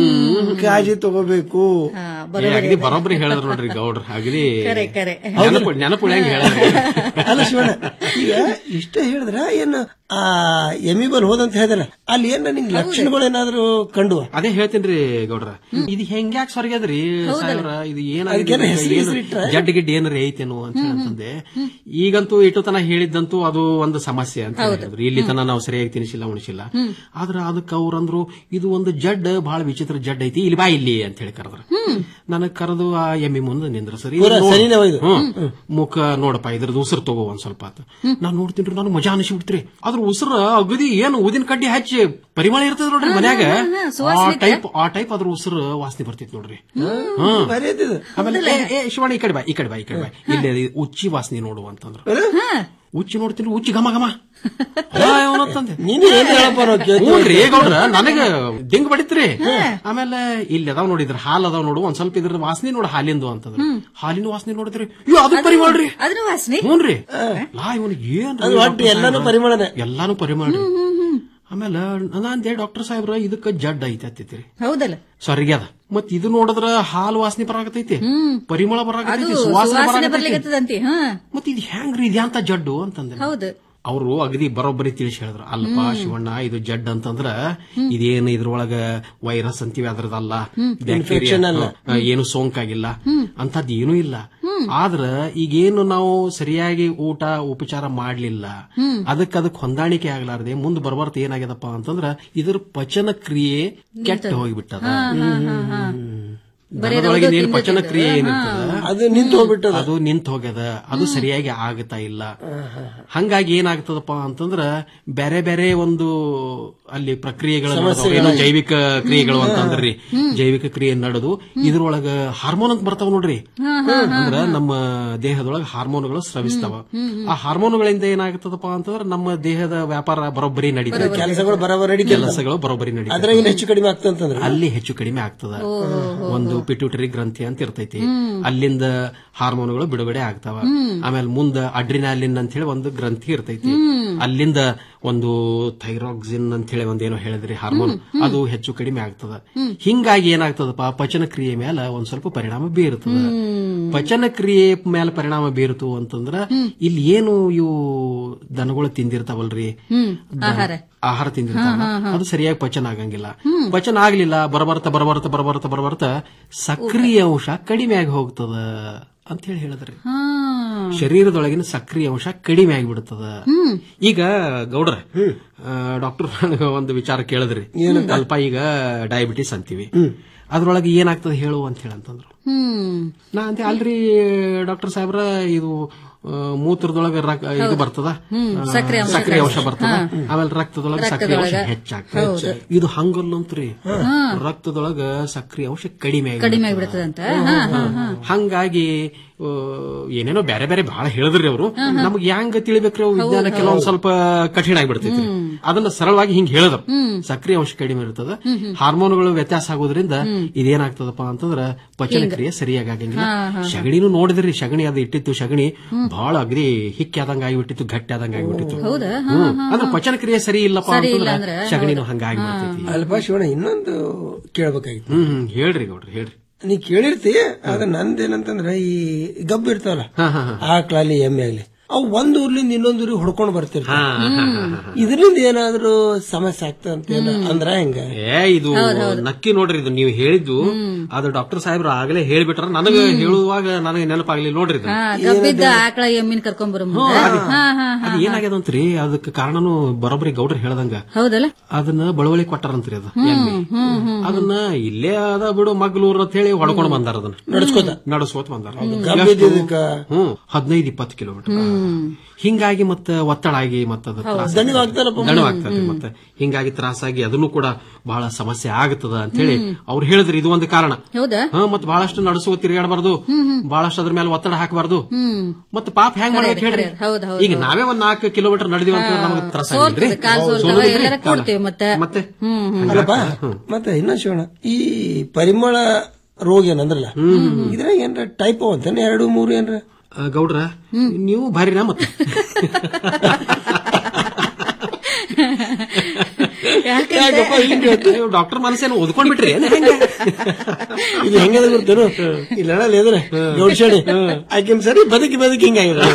ಕಾಳಜಿ ತಗೋಬೇಕು ಏ, ಅಗದಿ ಬರೋಬ್ಬರಿ ಹೇಳಿದ್ರು ನೋಡ್ರಿ ಗೌಡ್ರ ಅಗದಿ ಕರೆ ಕರೆ ನೆನಪು ನೆನಪು ಉಳಿಯಂಗ್ ಹೇಳಿದ್ರಿ ಅಲ್ಲ ಶಿವಣ್ಣ ಈಗ ಇಷ್ಟ ಹೇಳಿದ್ರ ಏನ್ ಆ ಎಮಿ ಬಲ್ ಹೋದಂತ ಹೇಳಿದ್ರ ಅಲ್ಲಿ ಏನ ನಿಂಗ್ ಲಕ್ಷಣಗಳು ಏನಾದ್ರು ಕಂಡುವ ಅದೇ ಹೇಳ್ತೇನ್ರಿ ಗೌಡ್ರ ಇದು ಹೆಂಗ್ಯಾಕ್ ಸ್ವರ್ಗದ್ರಿ ಸಾಹೇಬ್ರ ಇದು ಅದಕ್ಕೇನೋ ಹೆಸ್ರು ಏನಾಗಿದೆ ಹೆಸ್ರು ಇಟ್ರ? ಜಡ್ ಗಿಡ್ ಏನಾರ ಐತೇನೋ ಅಂತ ಹೇಳಿ ಅಂತಂದೆ ಈಗಂತೂ ಇಟ್ಟು ತನ ಹೇಳಿದ್ದಂತೂ ಅದು ಒಂದು ಸಮಸ್ಯೆ ಅಂತ ಹೇಳಿದ್ರು ಇಲ್ಲಿ ತನ ನಾವು ಸರಿಯಾಗಿ ತಿನ್ಸಿಲ್ಲ ಉಣಿಸಿಲ್ಲ ಆದ್ರ ಅದಕ್ಕೆ ಅವ್ರಂದ್ರು ಇದು ಒಂದು ಜಡ್ ಬಹಳ ವಿಚಿತ್ರ ಜಡ್ ಐತಿ ಇಲ್ಲಿ ಬಾ ಇಲ್ಲಿ ಅಂತ ಹೇಳಿ ಕರೆದ್ರ ನನಗ್ ಕರೆದು ಆ ಎಮ್ಮಿ ಮುಂದೆ ನಿಂದ್ರ ಸರಿ ಪೂರಾ ಸರಿನೇ ಒಯ್ದು. ಮುಖ ನೋಡಪ್ಪ ಇದ್ರದ್ದು ಉಸಿರು ತಗೋ ಒಂದ್ ಸ್ವಲ್ಪ ಆತ ನಾನ್ ನೋಡ್ತೀನಿ ನನಗೆ ಮಜಾ ಅನಿಸ್ಬಿಡ್ತ್ರಿ ಅದ್ರ ಉಸಿರು ಅಗದಿ ಏನು ಊದಿನ ಕಡ್ಡಿ ಹಚ್ಚಿ ಪರಿಮಳ ಇರ್ತದ ನೋಡ್ರಿ ಮನ್ಯಾಗ ಆ ಟೈಪ್ ಆ ಟೈಪ್ ಅದ್ರ ಉಸಿರು ವಾಸನೆ ಬರ್ತಿತ್ತು ನೋಡ್ರಿ ಹ್ಮ್ ಬರೀ ಐತಿದು. ಆಮೇಲೆ ಏ, ಏ ಶಿವಣ್ಣ ಈ ಕಡೆ ಬಾ ಈ ಕಡೆ ಬಾ ಈ ಕಡೆ ಬಾ ಇಲ್ಲೇ ಇದು ಉಚ್ಚಿ ವಾಸನೆ ನೋಡು ಅಂತಂದ್ರು ಉಚ್ಚಿ ನೋಡ್ತೀನಿ ಉಚ್ಚಿ ಘಮ ಘಮ ಆ, ಇವನಂತಂದೆ. ನೀನು ಏನ್ ಹೇಳಪ್ಪ ನಾವು ಕೇಳ್ತೀವಿ. ಹ್ಞೂನ್ರಿ ಗೌಡ್ರ ನನಗ ದಿಂಗ್ ಬಡಿತ್ರಿ ಆಮೇಲೆ ಇಲ್ಲಿ ಅದಾವ್ ನೋಡಿದ್ರ ಹಾಲ್ ಅದಾವ್ ನೋಡು ಒಂದ್ ಸ್ವಲ್ಪ ಇದ್ರ ವಾಸನೆ ನೋಡು ಹಾಲಿಂದು ಅಂತಂದ್ರ ಹಾಲಿನ ವಾಸನೆ ನೋಡಿದ್ರಿ ಇವ್ ಅದು ಪರಿಮಳ್ರಿ ಅದ್ರ ವಾಸನೆ ಹ್ಞೂನ್ರಿ ಲಾ ಇವನಿಗೆ ಏನ್ ಅದು ಒಟ್ಟು ಎಲ್ಲಾನು ಪರಿಮಳನೇ ಎಲ್ಲಾನು ಪರಿಮಳ ರೀ ಆಮೇಲೆ ನಾನ್ ಡಾಕ್ಟರ್ ಸಾಹೇಬ್ರ ಇದಕ್ಕ ಜಡ್ ಐತಿ ಅತ್ತೈತಿ ಹೌದಲ್ಲ ಸರಿಗ್ಯದ ಮತ್ ಇದು ನೋಡಿದ್ರ ಹಾಲು ವಾಸನೆ ಬರಾಕತೈತಿ ಪರಿಮಳ ಅದು ಬರಾಕತೈತಿ ಸುವಾಸನೆ ಸುವಾಸನೆ ಬರಾಕತೈತಿ ಬರ್ಲಿಕತ್ತದಂತಿ ಹಾ ಮತ್ ಇದು ಹೆಂಗ್ರಿ ಇದ್ಯಾಂತ ಜಡ್ಡು ಅಂತಂದ್ರೆ ಹೌದು ಅವರು ಅಗದಿ ಬರೋಬ್ಬರಿ ತಿಳಿಸಿ ಹೇಳಿದ್ರು ಅಲ್ಲಪ್ಪ ಶಿವಣ್ಣ ಇದು ಜಡ್ ಅಂತಂದ್ರ ಇದೇನು ಇದ್ರೊಳಗ ವೈರಸ್ ಅಂತೀವಿ ಅದ್ರದಲ್ಲ ಬ್ಯಾಕ್ಟೀರಿಯಾ ಏನು ಸೋಂಕಾಗಿಲ್ಲ ಅಂತದ್ ಏನೂ ಇಲ್ಲ ಆದ್ರ ಈಗೇನು ನಾವು ಸರಿಯಾಗಿ ಊಟ ಉಪಚಾರ ಮಾಡ್ಲಿಲ್ಲ ಅದಕ್ಕೆ ಅದಕ್ಕೆ ಹೊಂದಾಣಿಕೆ ಆಗ್ಲಾರ್ದೆ ಮುಂದ್ ಬರ್ಬಾರ್ದು ಏನಾಗ್ಯದಪ್ಪ ಅಂತಂದ್ರ ಇದ್ರ ಪಚನ ಕ್ರಿಯೆ ಕೆಟ್ಟ ಹೋಗಿಬಿಟ್ಟದ ದನದೊಳಗಿನ ಏನ್ ಪಚನ ಕ್ರಿಯೆ ಏನಿರ್ತದ ಅದು ನಿಂತು ಹೋಗ್ಬಿಟ್ಟದ ಅದು ನಿಂತ ಹೋಗ್ಯದ ಅದು ಸರಿಯಾಗಿ ಆಗ್ತಾ ಇಲ್ಲ ಹಂಗಾಗಿ ಏನಾಗ್ತದಪ್ಪ ಅಂತಂದ್ರ ಬೇರೆ ಬೇರೆ ಒಂದು ಅಲ್ಲಿ ಪ್ರಕ್ರಿಯೆಗಳು ನಡೆದವು. ಏನು ಜೈವಿಕ ಕ್ರಿಯೆಗಳು ಅಂತಂದ್ರಿ ಜೈವಿಕ ಕ್ರಿಯೆ ನಡೆದು ಇದ್ರೊಳಗ ಹಾರ್ಮೋನ್ ಅಂತ ಬರ್ತಾವ ನೋಡ್ರಿ ಅಂದ್ರ ನಮ್ಮ ದೇಹದೊಳಗ ಹಾರ್ಮೋನ್ಗಳು ಸ್ರವಿಸ್ತಾವ ಆ ಹಾರ್ಮೋನ್ಗಳಿಂದ ಏನಾಗ್ತದಪ್ಪ ಅಂತಂದ್ರ ನಮ್ಮ ದೇಹದ ವ್ಯಾಪಾರ ಬರೋಬ್ಬರಿ ನಡೀತದೆ ಕೆಲಸಗಳು ಬರೋಬರಿ ಕೆಲಸಗಳು ಬರೋಬ್ಬರಿ ನಡೀತದೆ ಅದ್ರಾಗ ಇನ್ನು ಹೆಚ್ಚು ಕಡಿಮೆ ಆಗ್ತಂತಂದ್ರೆ ಅಲ್ಲಿ ಹೆಚ್ಚು ಕಡಿಮೆ ಆಗ್ತದ ಒಂದು ಪಿಟ್ಯೂಟರಿ ಗ್ರಂಥಿ ಅಂತ ಇರ್ತೈತಿ ಅಲ್ಲಿಂದ ಹಾರ್ಮೋನ್ಗಳು ಬಿಡುಗಡೆ ಆಗ್ತಾವ ಆಮೇಲೆ ಮುಂದ ಅಡ್ರಿನಾಲಿನ್ ಅಂತ ಹೇಳಿ ಒಂದು ಗ್ರಂಥಿ ಇರ್ತೈತಿ ಅಲ್ಲಿಂದ ಒಂದು ಥೈರಾಕ್ಸಿನ್ ಅಂತ ಹೇಳಿ ಒಂದೇನೋ ಹೇಳಿದ್ರಿ ಹಾರ್ಮೋನ್ ಅದು ಹೆಚ್ಚು ಕಡಿಮೆ ಆಗ್ತದ ಹಿಂಗಾಗಿ ಏನಾಗ್ತದಪ್ಪ ಪಚನ ಕ್ರಿಯೆ ಮೇಲೆ ಒಂದ್ ಸ್ವಲ್ಪ ಪರಿಣಾಮ ಬೀರುತ್ತದ ಪಚನ ಕ್ರಿಯೆ ಮೇಲೆ ಪರಿಣಾಮ ಬೀರುತ್ತು ಅಂತಂದ್ರ ಇಲ್ಲಿ ಏನು ಇವು ದನಗಳು ತಿಂದಿರ್ತಾವಲ್ರಿ ಆಹಾರ ಆಹಾರ ತಿಂದಿರ್ತಾವ ಅದು ಸರಿಯಾಗಿ ಪಚನ ಆಗಂಗಿಲ್ಲ ಪಚನ ಆಗ್ಲಿಲ್ಲ ಬರಬರ್ತ ಬರಬರ್ತ ಬರಬರ್ತ ಬರಬರ್ತ ಸಕ್ರಿಯ ಅಂಶ ಕಡಿಮೆ ಆಗಿ ಹೋಗ್ತದ ಅಂತ ಹೇಳಿ ಹೇಳಿದ್ರಿ ಶರೀರದೊಳಗಿನ ಸಕ್ರಿಯ ಅಂಶ ಕಡಿಮೆ ಆಗಿಬಿಡ್ತದ ಈಗ ಗೌಡ್ರ ಡಾಕ್ಟರ್ ಒಂದು ವಿಚಾರ ಕೇಳಿದ್ರಿ ಅಲ್ಪ ಈಗ ಡಯಾಬಿಟಿಸ್ ಅಂತೀವಿ ಅದ್ರೊಳಗೆ ಏನಾಗ್ತದೆ ಹೇಳು ಅಂತ ಹೇಳಿ ಅಂತಂದ್ರು ಹ್ಮ್ ನಾ ಅಂತ ಅಲ್ರಿ ಡಾಕ್ಟರ್ ಸಾಹೇಬ್ರ ಇದು ಆ, ಮೂತ್ರದೊಳಗ ರಕ್- ಇದು ಬರ್ತದ ಆ, ಸಕ್ರಿಯ ಅಂಶ ಸಕ್ರಿಯ ಅಂಶ ಬರ್ತದ ಆಮೇಲೆ ರಕ್ತದೊಳಗ ಸಕ್ರಿಯ ಅಂಶ ಹೆಚ್ಚಾಗ್ತದೆ ಇದು ಹಂಗಲ್ಲಂತ್ರಿ ರಕ್ತದೊಳಗ ಸಕ್ರಿಯ ಅಂಶ ಕಡಿಮೆ ಆಗಿಬಿಡ್ತದ. ಕಡಿಮೆ ಆಗ್ಬಿಡ್ತದಂತ ಹಂಗಾಗಿ ಆ, ಏನೇನೋ ಬೇರೆ ಬೇರೆ ಬಹಳ ಹೇಳಿದ್ರಿ ಅವರು ನಮ್ಗೆ ಹೆಂಗ ತಿಳಿಬೇಕ್ರಿ ಅವು ವಿಜ್ಞಾನ ಕೆಲವೊಂದ್ ಸ್ವಲ್ಪ ಕಠಿಣ ಆಗಿಬಿಡ್ತೈತಿ ಅದನ್ನ ಸರಳವಾಗಿ ಹಿಂಗ್ ಹೇಳಿದ್ರು ಸಕ್ರಿಯ ಅಂಶ ಕಡಿಮೆ ಇರ್ತದ ಹಾರ್ಮೋನ್ಗಳು ವ್ಯತ್ಯಾಸ ಆಗೋದ್ರಿಂದ ಇದೇನಾಗ್ತದಪ್ಪ ಅಂತಂದ್ರ ಪಚನ ಕ್ರಿಯೆ ಸರಿಯಾಗಿ ಆಗಂಗಿಲ್ಲ ಸಗಣಿನೂ ನೋಡಿದ್ರಿ ಸಗಣಿ ಅದು ಇಟ್ಟಿತ್ತು ಸಗಣಿ ಬಹಳ ಅಗ್ರಿ ಹಿಕ್ಕಿ ಆದಂಗ ಆಗಿಬಿಟ್ಟಿತ್ತು ಗಟ್ಟಿ ಆದಂಗ ಆಗಿಬಿಟ್ಟಿತ್ತು ಹೌದಾ ಹ್ಮ್. ಅಂದ್ರೆ ಪಚನ ಕ್ರಿಯೆ ಸರಿ ಇಲ್ಲಪ್ಪ ಅಂತಂದ್ರ ಸಗಣಿನೂ ಹಂಗಾಗಿ ಬಿಡ್ತೈತಿ ಅಲ್ಪ ಶಿವಣ್ಣ ಇನ್ನೊಂದು ಕೇಳ್ಬೇಕಾಗಿತ್ತು ಹ್ಮ್ ಹ್ಮ್ ಹೇಳ್ರಿ ಗೌಡ್ರಿ ಹೇಳ್ರಿ ನೀ ಕೇಳಿರ್ತಿ ಅದ ನಂದೇನಂತಂದ್ರ ಈ ಗಬ್ಬು ಇರ್ತಾವಲ್ಲ ಹಾ ಹಾ ಹಾ ಆಕಳಲ್ಲಿ ಎಮ್ಮೆ ಆಗ್ಲಿ ಅವು ಒಂದ್ ಊರ್ಲಿಂದ ಇನ್ನೊಂದ್ ಊರಿಗೆ ಹೊಡ್ಕೊಂಡು ಬರ್ತಿರ್ತಾರೆ ಇದರಿಂದ ಏನಾದ್ರೂ ಸಮಸ್ಯೆ ಆಗ್ತದೆ ಅಂತ ಏನ- ಅಂದ್ರ ಹೆಂಗ ಏ ಇದು ನಕ್ಕಿ ನೋಡ್ರಿ ಇದು ನೀವು ಹೇಳಿದ್ದು ಅದು ಡಾಕ್ಟರ್ ಸಾಹೇಬ್ರು ಆಗಲೇ ಹೇಳ್ಬಿಟ್ರ ನನಗೆ ಹೇಳುವಾಗ ನನಗೆ ನೆನಪಾಗ್ಲಿಲ್ಲ ನೋಡ್ರಿ ಇದು ಹಾ ಗಬ್ಬಿದ್ದ ಆಕಳ ಎಮ್ಮಿನ ಕರ್ಕೊಂಬರು ಹಾ ಹಾ ಅದು ಏನಾಗ್ಯದಂತ್ರಿ ಅದಕ್ಕೆ ಕಾರಣನು ಬರೋಬ್ಬರಿ ಗೌಡ್ರು ಹೇಳ್ದಂಗ ಹೌದಲ್ಲ ಅದನ್ನ ಬಳವಳಿ ಕೊಟ್ಟಾರಂತ್ರಿ ಅದು ಎಮ್ಮೆ. ಅದನ್ನ ಇಲ್ಲೇ ಅದ ಬಿಡು ಮಗ್ಲೂರ್ ಅಂತ ಹೇಳಿ ಹೊಡ್ಕೊಂಡ್ ಬಂದಾರ ಅದನ್ನ ನಡ್ಸ್ಕೊತ ನಡ್ಸ್ಕೋತ ಬಂದಾರ ಗಬ್ಬಿದ್ದಿದ್ದಕ್ಕ ಹ್ಮ್ ಹದಿನೈದು ಇಪ್ಪತ್ತು ಕಿಲೋಮೀಟರ್ ಹಿಂಗಾಗಿ ಮತ್ತ ಒತ್ತಡ ಆಗಿ ಮತ್ತ ಅದು ತ್ರಾಸ ದಣಿವಾಗ್ತಾರಪ್ಪ. ದಣಿವಾಗ್ತದೆ ಮತ್ತೆ ಹಿಂಗಾಗಿ ತ್ರಾಸಾಗಿ ಅದನ್ನು ಕೂಡ ಬಹಳ ಸಮಸ್ಯೆ ಆಗ್ತದ ಅಂತ ಹೇಳಿ ಅವ್ರು ಹೇಳಿದ್ರಿ ಇದು ಒಂದು ಕಾರಣ ಹೌದಾ ಹಾ ಮತ್ ಬಹಳಷ್ಟು ನಡೆಸುವ ತಿರುಗಾಡಬಾರ್ದು ಬಹಳಷ್ಟು ಅದ್ರ ಮೇಲೆ ಒತ್ತಡ ಹಾಕಬಾರ್ದು ಹ್ಮ್ ಮತ್ತ ಪಾಪ ಹೆಂಗ್ ಮಾಡ್ಬೇಕು ಹೇಳ್ರಿ ಹೌದ್ ಹೌದ್ ಈಗ ನಾವೇ ಒಂದ್ ನಾಲ್ಕು ಕಿಲೋಮೀಟರ್ ನಡೆದಿವಿ ಅಂತ ನಮಗೆ ತ್ರಾಸ ಆಗಿಲ್ರಿ ಸೋಲ್ತದೆ ಕಾಲ್ ಸೋಲ್ತವ ಎಲ್ಲಾರ ಕೊಡ್ತೇವೆ ಮತ್ತೆ ಮತ್ತೆ ಹ್ಮ್ ಹ್ಮ್ ಅಲ್ಲಪ್ಪ ಮತ್ತೆ ಇನ್ನ ಶಿವಣ್ಣ ಈ ಪರಿಮಳ ರೋಗ ಏನಂದ್ರಲ್ಲ ಇದ್ರಾಗ ಏನ್ರ ಟೈಪ್ ಅಂತಾನೆ ಎರಡು ಮೂರು ಏನ್ರ ಆ, ಗೌಡ್ರ ನೀವು ಭಾರಿನಾ ಮತ್ತೆ ಯಾಕಪ್ಪ ಹಿಂಗೆ ಹೇಳ್ತಿ? ನೀವು ಡಾಕ್ಟರ್ ಮನಸ್ಸೇನು ಓದ್ಕೊಂಡ್ಬಿಟ್ರಿ ಏನ್ ಹೆಂಗ ಇದು ಹೆಂಗದ ಗೊತ್ತೇನು ಇಲ್ಲ ಇದ್ರೆ ಗೌಡ್ಶಾಣಿ ಆಕಿನ್ ಸರಿ ಬದುಕಿ ಬದುಕಿ ಹಿಂಗಾಗಿದೆ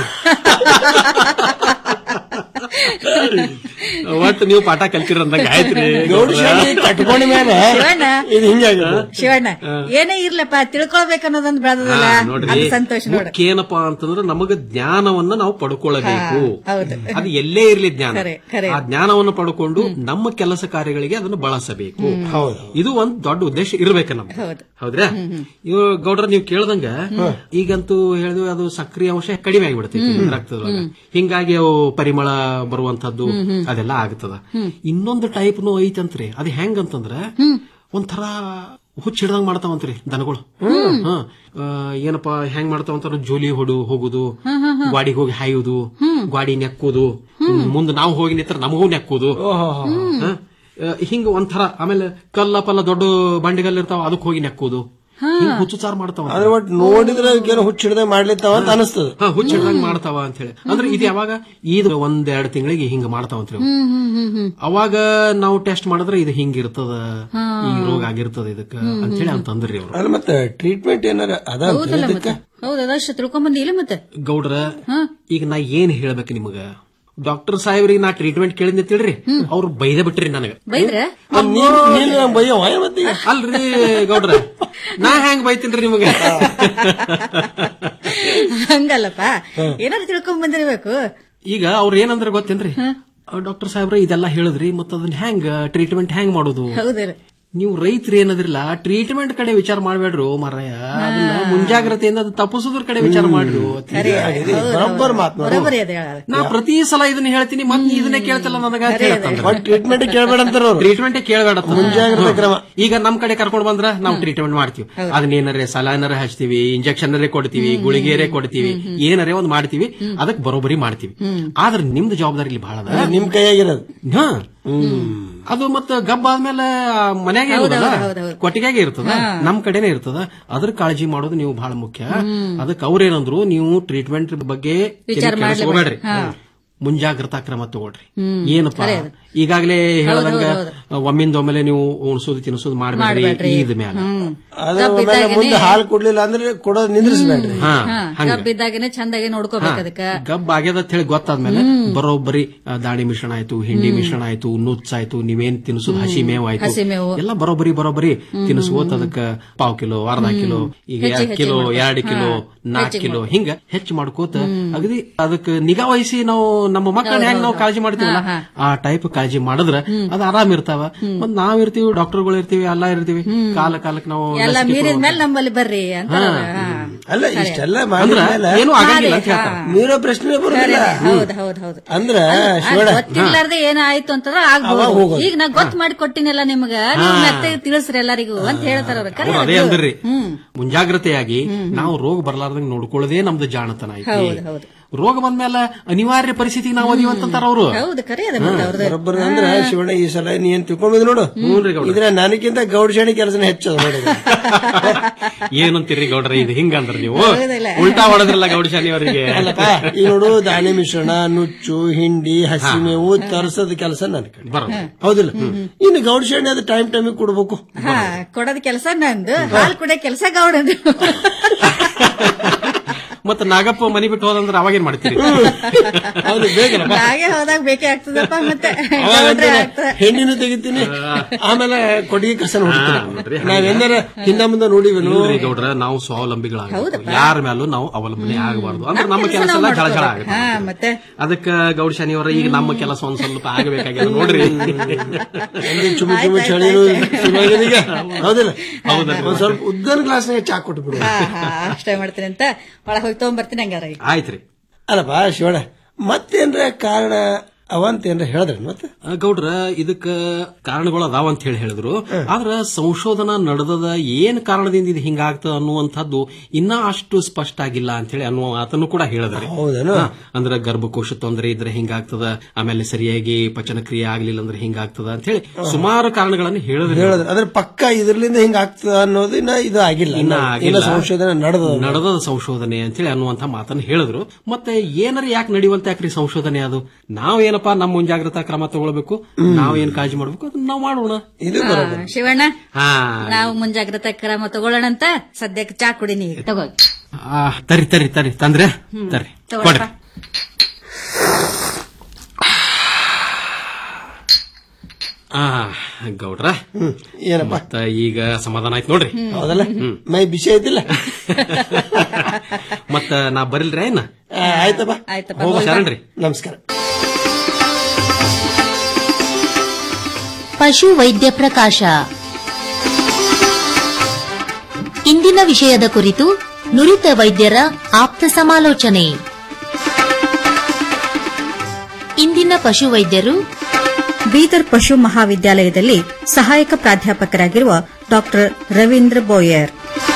ಒಟ್ಟು ನೀವು ಪಾಠ ಕಲ್ತಿರಂದಂಗ ಆಯ್ತ್ರಿ ಗೌಡ್ಶಾಣಿ ಕಟ್ಕೊಂಡ ಮೇಲೆ ಶಿವಣ್ಣ ಇದು ಹಿಂಗಾಗಿದೆ ಶಿವಣ್ಣ ಏನೇ ಇರ್ಲಪ್ಪ ತಿಳ್ಕೊಳ್ಬೇಕನ್ನೋದೊಂದು ಬೆಳೆದಲ್ಲ ನೋಡ್ರಿ ಅದು ಸಂತೋಷ ನೋಡ ಮುಖ್ಯ ಏನಪ್ಪಾ ಅಂತಂದ್ರೆ ನಮಗೆ ಜ್ಞಾನವನ್ನ ನಾವು ಪಡ್ಕೊಳ್ಳಬೇಕು ಹೌದು ಅದು ಎಲ್ಲೇ ಇರ್ಲಿ ಜ್ಞಾನ ಖರೆ, ಖರೆ. ಆ ಜ್ಞಾನವನ್ನು ಪಡ್ಕೊಂಡು ನಮ್ಮ ಕೆಲಸ ಕಾರ್ಯಗಳಿಗೆ ಅದನ್ನು ಬಳಸಬೇಕು ಹೌದು ಇದು ಒಂದ್ ದೊಡ್ಡ ಉದ್ದೇಶ ಇರ್ಬೇಕು ನಮ್ಗೆ ಹೌದು ಹೌದ್ರಾ ಇವ್ ಗೌಡ್ರ ನೀವು ಕೇಳ್ದಂಗ ಈಗಂತೂ ಹೇಳಿದ್ವಿ ಅದು ಸಕ್ರಿಯ ಅಂಶ ಕಡಿಮೆ ಆಗಿಬಿಡ್ತೈತಿ ರಕ್ತದೊಳಗ ಹಿಂಗಾಗಿ ಅವು ಪರಿಮಳ ಬರುವಂತದ್ದು ಅದೆಲ್ಲ ಆಗ್ತದ ಇನ್ನೊಂದು ಟೈಪ್ನು ಐತಂತ್ರಿ ಅದು ಹೆಂಗಂತಂದ್ರ ಒಂಥರ ಹುಚ್ಚ ಹಿಡ್ದಂಗ್ ಮಾಡ್ತಾವಂತ್ರಿ ದನಗಳು ಹ ಆ, ಏನಪ್ಪಾ ಹೆಂಗ್ ಮಾಡ್ತಾವಂತಾರ ಜೋಲಿ ಹೊಡು ಹೋಗುದು ಗಾಡಿಗೆ ಹೋಗಿ ಹಾಯುದು ಗಾಡಿ ನೆಕ್ಕುದು ಮುಂದೆ ನಾವು ಹೋಗಿ ನಿಂತರ ನಮಗೂ ನೆಕ್ಕುದು ಹ? ಆ, ಹಿಂಗ ಒಂಥರ ಆಮೇಲೆ ಕಲ್ಲ ಪಲ್ಲ ದೊಡ್ಡ ಬಂಡಿಗಲ್ ಇರ್ತಾವ ಅದಕ್ಕೆ ಹೋಗಿ ನೆಕ್ಕುದು ಹಿಂಗ್ ಹುಚ್ಚುಚಾರ ಮಾಡ್ತಾವ ಆದ್ರೆ ಒಟ್ಟು ನೋಡಿದ್ರೆ ಏನೋ ಹುಚ್ಚಿಡ್ದೆ ಮಾಡ್ಲಿತ್ತಾವ ಅಂತ ಅನಿಸ್ತದ ಹಾ ಹುಚ್ಚ ಹಿಡ್ದಂಗ್ ಮಾಡ್ತಾವ ಅಂತ ಹೇಳಿ ಅಂದ್ರೆ ಇದು ಯಾವಾಗ ಇದು ಒಂದೆರಡು ತಿಂಗಳಿಗೆ ಹಿಂಗ ಮಾಡ್ತಾವಂತ್ರಿ ಅವು. ಅವಾಗ ನಾವು ಟೆಸ್ಟ್ ಮಾಡಿದ್ರೆ ಇದು ಹಿಂಗಿರ್ತದ ಈ ರೋಗ ಆಗಿರ್ತದ ಇದಕ್ಕ ಅಂತ ಹೇಳಿ ಅಂತಂದ್ರಿ ಅವ್ರು ಅಲ್ಲ ಮತ್ತೆ ಟ್ರೀಟ್ಮೆಂಟ್ ಏನಾರ ಅದ ಅಂತ ಹೌದಲ್ಲ ಇದಕ್ಕ? ಮತ್ತೆ ಹೌದು ಅದಷ್ಟು ತಿಳ್ಕೊಂಬಂದಿಲ್ಲ ಮತ್ತೆ ಗೌಡ್ರ ಈಗ ನಾ ಏನ್ ಹೇಳ್ಬೇಕು ನಿಮಗ ಡಾಕ್ಟರ್ ಸಾಹೇಬ್ರಿಗೆ ನಾ ಟ್ರೀಟ್ಮೆಂಟ್ ಕೇಳಿದ್ನಿ ತಿಳ್ರಿ ಅವ್ರು ಬೈದ ಬಿಟ್ರಿ ನನಗ ಬೈದ್ರೆ ಮತ್ತ್ ನೀನ್ ನೀನ್ ನಂಗ್ ಬಯ್ಯವ ಏನ್ ಮತ್ತೆ ಈಗ? ಅಲ್ರಿ ಗೌಡ್ರ ನಾ ಹೆಂಗ್ ಬೈತೀನ್ರಿ ನಿಮಗ ಹಂಗಲ್ಲಪ್ಪ ಏನಾದ್ರು ತಿಳ್ಕೊಂಡ್ ಬಂದಿರ್ಬೇಕು ಈಗ ಅವ್ರ ಏನಂದ್ರೆ ಗೊತ್ತೇನ್ರಿ ಡಾಕ್ಟರ್ ಸಾಹೇಬ್ರ ಇದೆಲ್ಲ ಹೇಳಿದ್ರಿ ಮತ್ತ ಅದನ್ನ ಹೆಂಗ ಟ್ರೀಟ್ಮೆಂಟ್ ಹೆಂಗ್ ಮಾಡೋದು ಹೌದಲ್ಲ ನೀವು ರೈತರು ಏನದ್ರಲ್ಲ ಟ್ರೀಟ್ಮೆಂಟ್ ಕಡೆ ವಿಚಾರ ಮಾಡ್ಬೇಡ್ರು ಮಾರಾಯ ಅದನ್ನ ಮುಂಜಾಗ್ರತೆಯಿಂದ ಅದನ್ನ ತಪ್ಪಿಸೋದ್ರ ಕಡೆ ವಿಚಾರ ಮಾಡ್ರು ಅಂತ ಹೇಳಿ. ಇದು ಬರೋಬ್ಬರ್ ಮಾತ್ ನೋಡು. ಬರೋಬರಿ ಅದ ಹೇಳಲ್ಲ ನಾ ಪ್ರತಿ ಸಲ ಇದನ್ನ ಹೇಳ್ತೀನಿ ಮತ್ ನೀ ಇದನ್ನೇ ಕೇಳ್ತಲ್ಲ ನನಗ ಅಂತ ಹೇಳ್ತಾನ್ರಿ. ಒಟ್ ಟ್ರೀಟ್ಮೆಂಟ್ ಕೇಳ್ಬೇಡ ಅಂತಾರ ಅವ್ರು ಟ್ರೀಟ್ಮೆಂಟ್ ಕೇಳಬೇಡ ಮುಂಜಾಗ್ರತೆ ಕ್ರಮ. ಈಗ ನಮ್ ಕಡೆ ಕರ್ಕೊಂಡ್ ಬಂದ್ರ ನಾವು ಟ್ರೀಟ್ಮೆಂಟ್ ಮಾಡ್ತೀವಿ ಅದನ್ನೇನರೇ ಸಲಾನರೇ ಹಚ್ತೀವಿ ಇಂಜೆಕ್ಷನ್ ಕೊಡ್ತೀವಿ ಗುಳಿಗೆರೆ ಕೊಡ್ತೀವಿ ಏನರೇ ಒಂದ್ ಮಾಡ್ತೀವಿ ಅದಕ್ಕೆ ಬರೋಬ್ಬರಿ ಮಾಡ್ತೀವಿ ಆದ್ರೆ ನಿಮ್ದು ಜವಾಬ್ದಾರಿ ಇಲ್ಲಿ ಬಹಳ ಅದ ನಿಮ್ ಕೈಯಾಗಿರೋದು ಹಾ. ಅದು ಮತ್ತ ಗಬ್ಬ ಆದ್ಮೇಲೆ ಮನ್ಯಾಗೆ ಇರೋದಲ್ಲ ಕೊಟ್ಟಿಗೆಗೆ ಇರ್ತದ ನಮ್ ಕಡೆನೆ ಇರ್ತದ ಅದ್ರ ಕಾಳಜಿ ಮಾಡೋದು ನೀವು ಬಹಳ ಮುಖ್ಯ ಅದಕ್ಕೆ ಅವ್ರೇನಂದ್ರು ನೀವು ಟ್ರೀಟ್ಮೆಂಟ್ ಬಗ್ಗೆ ವಿಚಾರ ತಲೆ ಕೆಡಿಸ್ಕೋಬೇಡ್ರಿ ಮುಂಜಾಗ್ರತಾ ಕ್ರಮ ತಗೊಳ್ರಿ ಏನಪ್ಪಾ ಈಗಾಗಲೇ ಹೇಳದಂಗ ಒಮ್ಮಿಂದ ಒಮ್ಮೆಲೆ ನೀವು ಉಣಸೋದು ತಿನ್ಸೋದು ಮಾಡ್ಬೇಡ್ರಿ ಇದ ಮ್ಯಾಲ ಅದ್ರ ಮೇಲೆ ಮುಂದೆ ಹಾಲು ಕೊಡ್ಲಿಲ್ಲ ಅಂದ್ರೆ ಕೊಡೋದು ನಿಂದ್ರಿಸ್ಬೇಡ್ರಿ ಹಾ ಹಂಗ ಕಬ್ಬಿದ್ದಾಗೇನೆ ಚಂದಾಗೆ ನೋಡ್ಕೋಬೇಕು ಅದಕ್ಕ ಗಬ್ಬ ಆಗ್ಯದ ಅಂತ ಹೇಳಿ ಗೊತ್ತಾದ್ಮೇಲೆ ಬರೋಬ್ಬರಿ ಆ, ದಾಣಿ ಮಿಶ್ರಣ ಆಯ್ತು ಹಿಂಡಿ ಮಿಶ್ರಣ ಆಯ್ತು ನುಚ್ಚಾಯ್ತು ನೀವೇನ್ ತಿನ್ಸುದು ಹಸಿ ಮೇವ್ ಆಯ್ತು ಹಸಿ ಮೇವು. ಎಲ್ಲ ಬರೋಬ್ಬರಿ ಬರೋಬ್ಬರಿ ತಿನ್ನಿಸ್ಕೋತ ಅದಕ್ಕ ಪಾವ್ ಕಿಲೋ ಅರ್ಧ ಕಿಲೋ ಈಗ ಎರಡ್ ಕಿಲೋ ಎರಡ್ ಕಿಲೋ ನಾಲ್ಕ್ ಕಿಲೋ ಹಿಂಗ ಹೆಚ್ಚು ಮಾಡ್ಕೋತ ಅಗದಿ ಅದಕ್ಕೆ ನಿಗಾ ವಹಿಸಿ ನಾವು ನಮ್ಮ ಮಕ್ಕಳನ್ನ ಹೆಂಗ್ ನಾವು ಕಾಳಜಿ ಮಾಡ್ತೀವಲ್ಲ ಆ ಟೈಪ್ ಕಾಳಜಿ ಮಾಡಿದ್ರ ಅದು ಆರಾಮ್ ಇರ್ತಾವ ಮತ್ ನಾವ್ ಇರ್ತೀವಿ ಡಾಕ್ಟರ್ಗಳು ಇರ್ತೀವಿ ಎಲ್ಲ ಇರ್ತೀವಿ ಕಾಲ ಕಾಲಕ್ಕೆ ನಾವು ಎಲ್ಲ ಲಸಿಕೆ ಮೀರಿದ ಕೊಡೋದು. ಮೇಲೆ ನಮ್ಮಲ್ಲಿ ಬರ್ರಿ ಅಂತ ಅಲ್ಲ ಇಷ್ಟೆಲ್ಲ ಅಂದ್ರ ಮಾಡಿದ್ಮೇಲೆ ಏನು ಆಗಂಗಿಲ್ಲ ಅಂತ ಹೇಳ್ತಾರೆ ಮೀರೋ ಪ್ರಶ್ನೆ ಬರೋದಿಲ್ಲ ಹೌದ್ ಹೌದ್ ಹೌದು ಅಂದ್ರ ಅದ್ ಶಿವಣ್ಣ ಗೊತ್ತಿರ್ಲಾರ್ದೆ ಏನಾಯ್ತು ಅಂತಂದ್ರ ಅವಾಗ ಆಗ್ಬೋದು ಹೋಗೋದು. ಈಗ ನಾ ಗೊತ್ತ ಮಾಡಿ ಕೊಟ್ಟಿನಲ್ಲ ನಿಮಗ ನೀವು ಮತ್ತೆ ತಿಳಿಸ್ರಿ ಎಲ್ಲರಿಗೂ ಅಂತ ಹೇಳ್ತಾರ ಅವ್ರ ಕರೆ ಅವ್ರು ಅದೇ ಅದು. ಅಂದ್ರಿ ಮುಂಜಾಗ್ರತೆಯಾಗಿ ನಾವು ರೋಗ ಬರ್ಲಾರ್ದಂಗ್ ನೋಡ್ಕೊಳ್ಳೋದೇ ನಮ್ದು ಜಾಣತನ ಐತಿ ಹೌದು ಹೌದು ರೋಗ ಬಂದ್ಮೇಲೆ ಅನಿವಾರ್ಯ ಪರಿಸ್ಥಿತಿಗೆ ನಾವು ಅದೀವಿ ಅಂತಾರ ಅವರು ಹೌದು ಕರೆ ಅದ ಮತ್ತೆ ಅವ್ರದ್ದು ಬರೋಬ್ಬರ ಅಂದ್ರ ಶಿವಣ್ಣ ಈ ಸಲ ನೀ ಏನ್ ತಿಳ್ಕೊಂಡ್ ನೋಡು ಇದ್ರ ನನಗಿಂತ ಗೌಡ್ಶಾಣಿ ಕೆಲಸನ ಹೆಚ್ಚದ ನೋಡಿ ಏನಂತೀರಿ ಗೌಡ್ರ ಇದು ಹಿಂಗಂದ್ರ ನೀವು ಹೌದಲ್ಲ. ಉಲ್ಟಾ ಹೊಡೆದ್ರಲ್ಲ ಗೌಡಶಾನಿ ಅವರಿಗೆ ಅಲ್ಲಪ್ಪ ಈಗ ನೋಡು ದಾಳಿ ಮಿಶ್ರಣ ನುಚ್ಚು ಹಿಂಡಿ ಹಸಿ ಮೇವು ತರಿಸೋದ್ ಕೆಲಸ ನನ್ ಕಡೆ ಬರೋದು ಹೌದಿಲ್ಲ ಇನ್ನು ಗೌಡ್ಶಾಣಿ ಅದು ಟೈಮ್ ಟೈಮಿಗೆ ಕೊಡ್ಬೇಕು ಹಾ ಕೊಡೋದ್ ಕೆಲಸ ನಂದು ಹಾಲ್ ಕುಡಿಯೋ ಕೆಲಸ ಗೌಡಂದು ಮತ್ತೆ ನಾಗಪ್ಪ ಮನಿ ಬಿಟ್ಟು ಹೋದಂದ್ರೆ ಅವಾಗೇನ್ ಮಾಡ್ತೀರಿ ಹೌದು ಬೇಕಲ್ಲಪ್ಪ ಹಾಗೆ ಹೋದಾಗ ಬೇಕೇ ಆಗ್ತದಪ್ಪ ಮತ್ತೆ ಅವಾಗ ಗೌಡ್ರೆ ಅಂತಾನೆ ಆಗ್ತದೆ. ಹೆಣ್ಣಿನೂ ತೆಗಿತೀನಿ ಆಮೇಲೆ ಕೊಟ್ಟಿಗೆ ಕಸನ ಹೊಡಿತೀನಿ ನಾವೆಂದಾರ ಹಿಂದ ಮುಂದೆ ನೋಡಿವೇನು ಇಲ್ರಿ ಗೌಡ್ರ ನಾವು ಸ್ವಾವಲಂಬಿಗಳಾಗಬೇಕು ಯಾರ ಮೇಲೂ ನಾವು ಅವಲಂಬನೆ ಆಗಬಾರ್ದು ಅಂದ್ರೆ ನಮ್ಮ ಕೆಲ್ಸ ಕೆಲಸ ನಾವು ಎಲ್ಲ ಜಳಜಳ ಮಾಡ್ಕೋಬೇಕು. ಹಾ ಆಗುತ್ತೆ ಮತ್ತೆ ಅದಕ್ಕ ಗೌಡ ಶನಿಯವರ ಈಗ ನಮ್ಮ ಕೆಲಸ ಒಂದ್ ಸ್ವಲ್ಪ ಆಗಬೇಕಾಗ್ಯದ ನೋಡ್ರಿ ಅಲ್ಲಿ ಚುಮು ಚುಮು ಚಳಿನೂ ಶುರುವಾಗಿದೆ ಈಗ ಹೌದಿಲ್ಲ ಒಂದ್ ಸ್ವಲ್ಪ ಉದ್ದನ ಗ್ಲಾಸ್ನಾಗ ಚಾ ಕೊಟ್ಟು ಬಿಡು ಹಾ ಹಾ ಅಷ್ಟೇ ಮಾಡ್ತೀನಿ ಅಂತ ಒಳಗೆ ಹೋಗಿ ತಗೊಂಡ್ಬರ್ತೀನಿ ಹಂಗಾರ ಈಗ ಆಯ್ತ್ರಿ ಅಲ್ಲಪ್ಪ ಶಿವಣ್ಣ ಮತ್ತೇನ್ರ ಕಾರಣ ಅವಂತ ಏನ್ರ ಹೇಳಿದ್ರ ಮತ್ತೆ ಆ, ಗೌಡ್ರ ಇದಕ್ಕ ಕಾರಣಗಳು ಅದಾವ ಅಂತ ಹೇಳಿ ಹೇಳಿದ್ರು ಆದ್ರ ಸಂಶೋಧನಾ ನಡೆದದ ಏನ್ ಕಾರಣದಿಂದ ಇದು ಹಿಂಗಾಗ್ತದ ಅನ್ನುವಂಥದ್ದು ಇನ್ನ ಅಷ್ಟು ಸ್ಪಷ್ಟ ಆಗಿಲ್ಲ ಅಂತ ಹೇಳಿ ಅನ್ನುವ ಆತನು ಕೂಡ ಹೇಳಿದ್ರಿ ಹೌದೇನು? ಹಾ, ಅಂದ್ರ ಗರ್ಭಕೋಶ ತೊಂದರೆ ಇದ್ರೆ ಹಿಂಗಾಗ್ತದ ಆಮೇಲೆ ಸರಿಯಾಗಿ ಪಚನ ಕ್ರಿಯೆ ಆಗ್ಲಿಲ್ಲ ಅಂದ್ರೆ ಹಿಂಗಾಗ್ತದ ಅಂತ ಹೇಳಿ ಸುಮಾರು ಕಾರಣಗಳನ್ನು ಹೇಳಿದ್ರಿ ಹೇಳಿದ್ರ ಅದ್ರ ಪಕ್ಕ ಇದ್ರಲಿಂದ ಹಿಂಗ ಆಗ್ತದ ಅನ್ನೋದು ಇನ್ನ ಇದು ಆಗಿಲ್ಲ ಇನ್ನ ಇನ್ನ ಆಗಿಲ್ಲ ಸಂಶೋಧನೆ ನಡೆದ ನಡೆದ ಸಂಶೋಧನೆ ಅಂತೇಳಿ ಅನ್ನುವಂತ ಮಾತನ್ನ ಹೇಳಿದ್ರು ಮತ್ತೆ ಏನಾರ ಯಾಕೆ ನಡೆಯುವಂತ ಯಾಕ್ರಿ ಸಂಶೋಧನೆ ಅದು ನಾವೇನಪ್ಪ ನಮ್ಮ ಮುಂಜಾಗ್ರತಾ ಕ್ರಮ ತಗೊಳ್ಬೇಕು ನಾವೇನ್ ಕಾಳಜಿ ಮಾಡ್ಬೇಕು ಅದನ್ನ ನಾವು ಮಾಡೋಣ ಇದು ಹಾ, ಶಿವಣ್ಣ ಹಾ ನಾವು ಮುಂಜಾಗ್ರತಾ ಕ್ರಮ ತಗೊಳ್ಳೋಣ ಅಂತ ಸದ್ಯಕ್ಕೆ ಚಾ ಕುಡಿನಿ ಈಗ ತಗೋ ಆ, ತರಿ ತರಿ ತರಿ ತಂದ್ರೆ ತರಿ ತಗೊಳಪ್ಪ. ಕೊಡ್ರಿ ಆ ಗೌಡ್ರ ಏನಪ್ಪ ಮತ್ತ ಈಗ ಸಮಾಧಾನ ಆಯ್ತು ನೋಡ್ರಿ ಹೌದಲ್ಲ ಮೈ ಬಿಸಿ ಐತಿಲ್ಲ ಮತ್ತ ನಾ ಬರಿಲ್ರಿ ಏನ ಆ, ಆಯ್ತಪ್ಪ ಆಯ್ತಪ್ಪ ಹೋಗ ಶರಣ್ರಿ ನಮಸ್ಕಾರ ಪಶು ವೈದ್ಯ ಪ್ರಕಾಶ ಇಂದಿನ ವಿಷಯದ ಕುರಿತು ನುರಿತ ವೈದ್ಯರ ಆಪ್ತ ಸಮಾಲೋಚನೆ ಇಂದಿನ ಪಶು ವೈದ್ಯರು ಬೀದರ್ ಪಶು ಮಹಾವಿದ್ಯಾಲಯದಲ್ಲಿ ಸಹಾಯಕ ಪ್ರಾಧ್ಯಾಪಕರಾಗಿರುವ ಡಾಕ್ಟರ್ ರವೀಂದ್ರ ಬೋಯರ್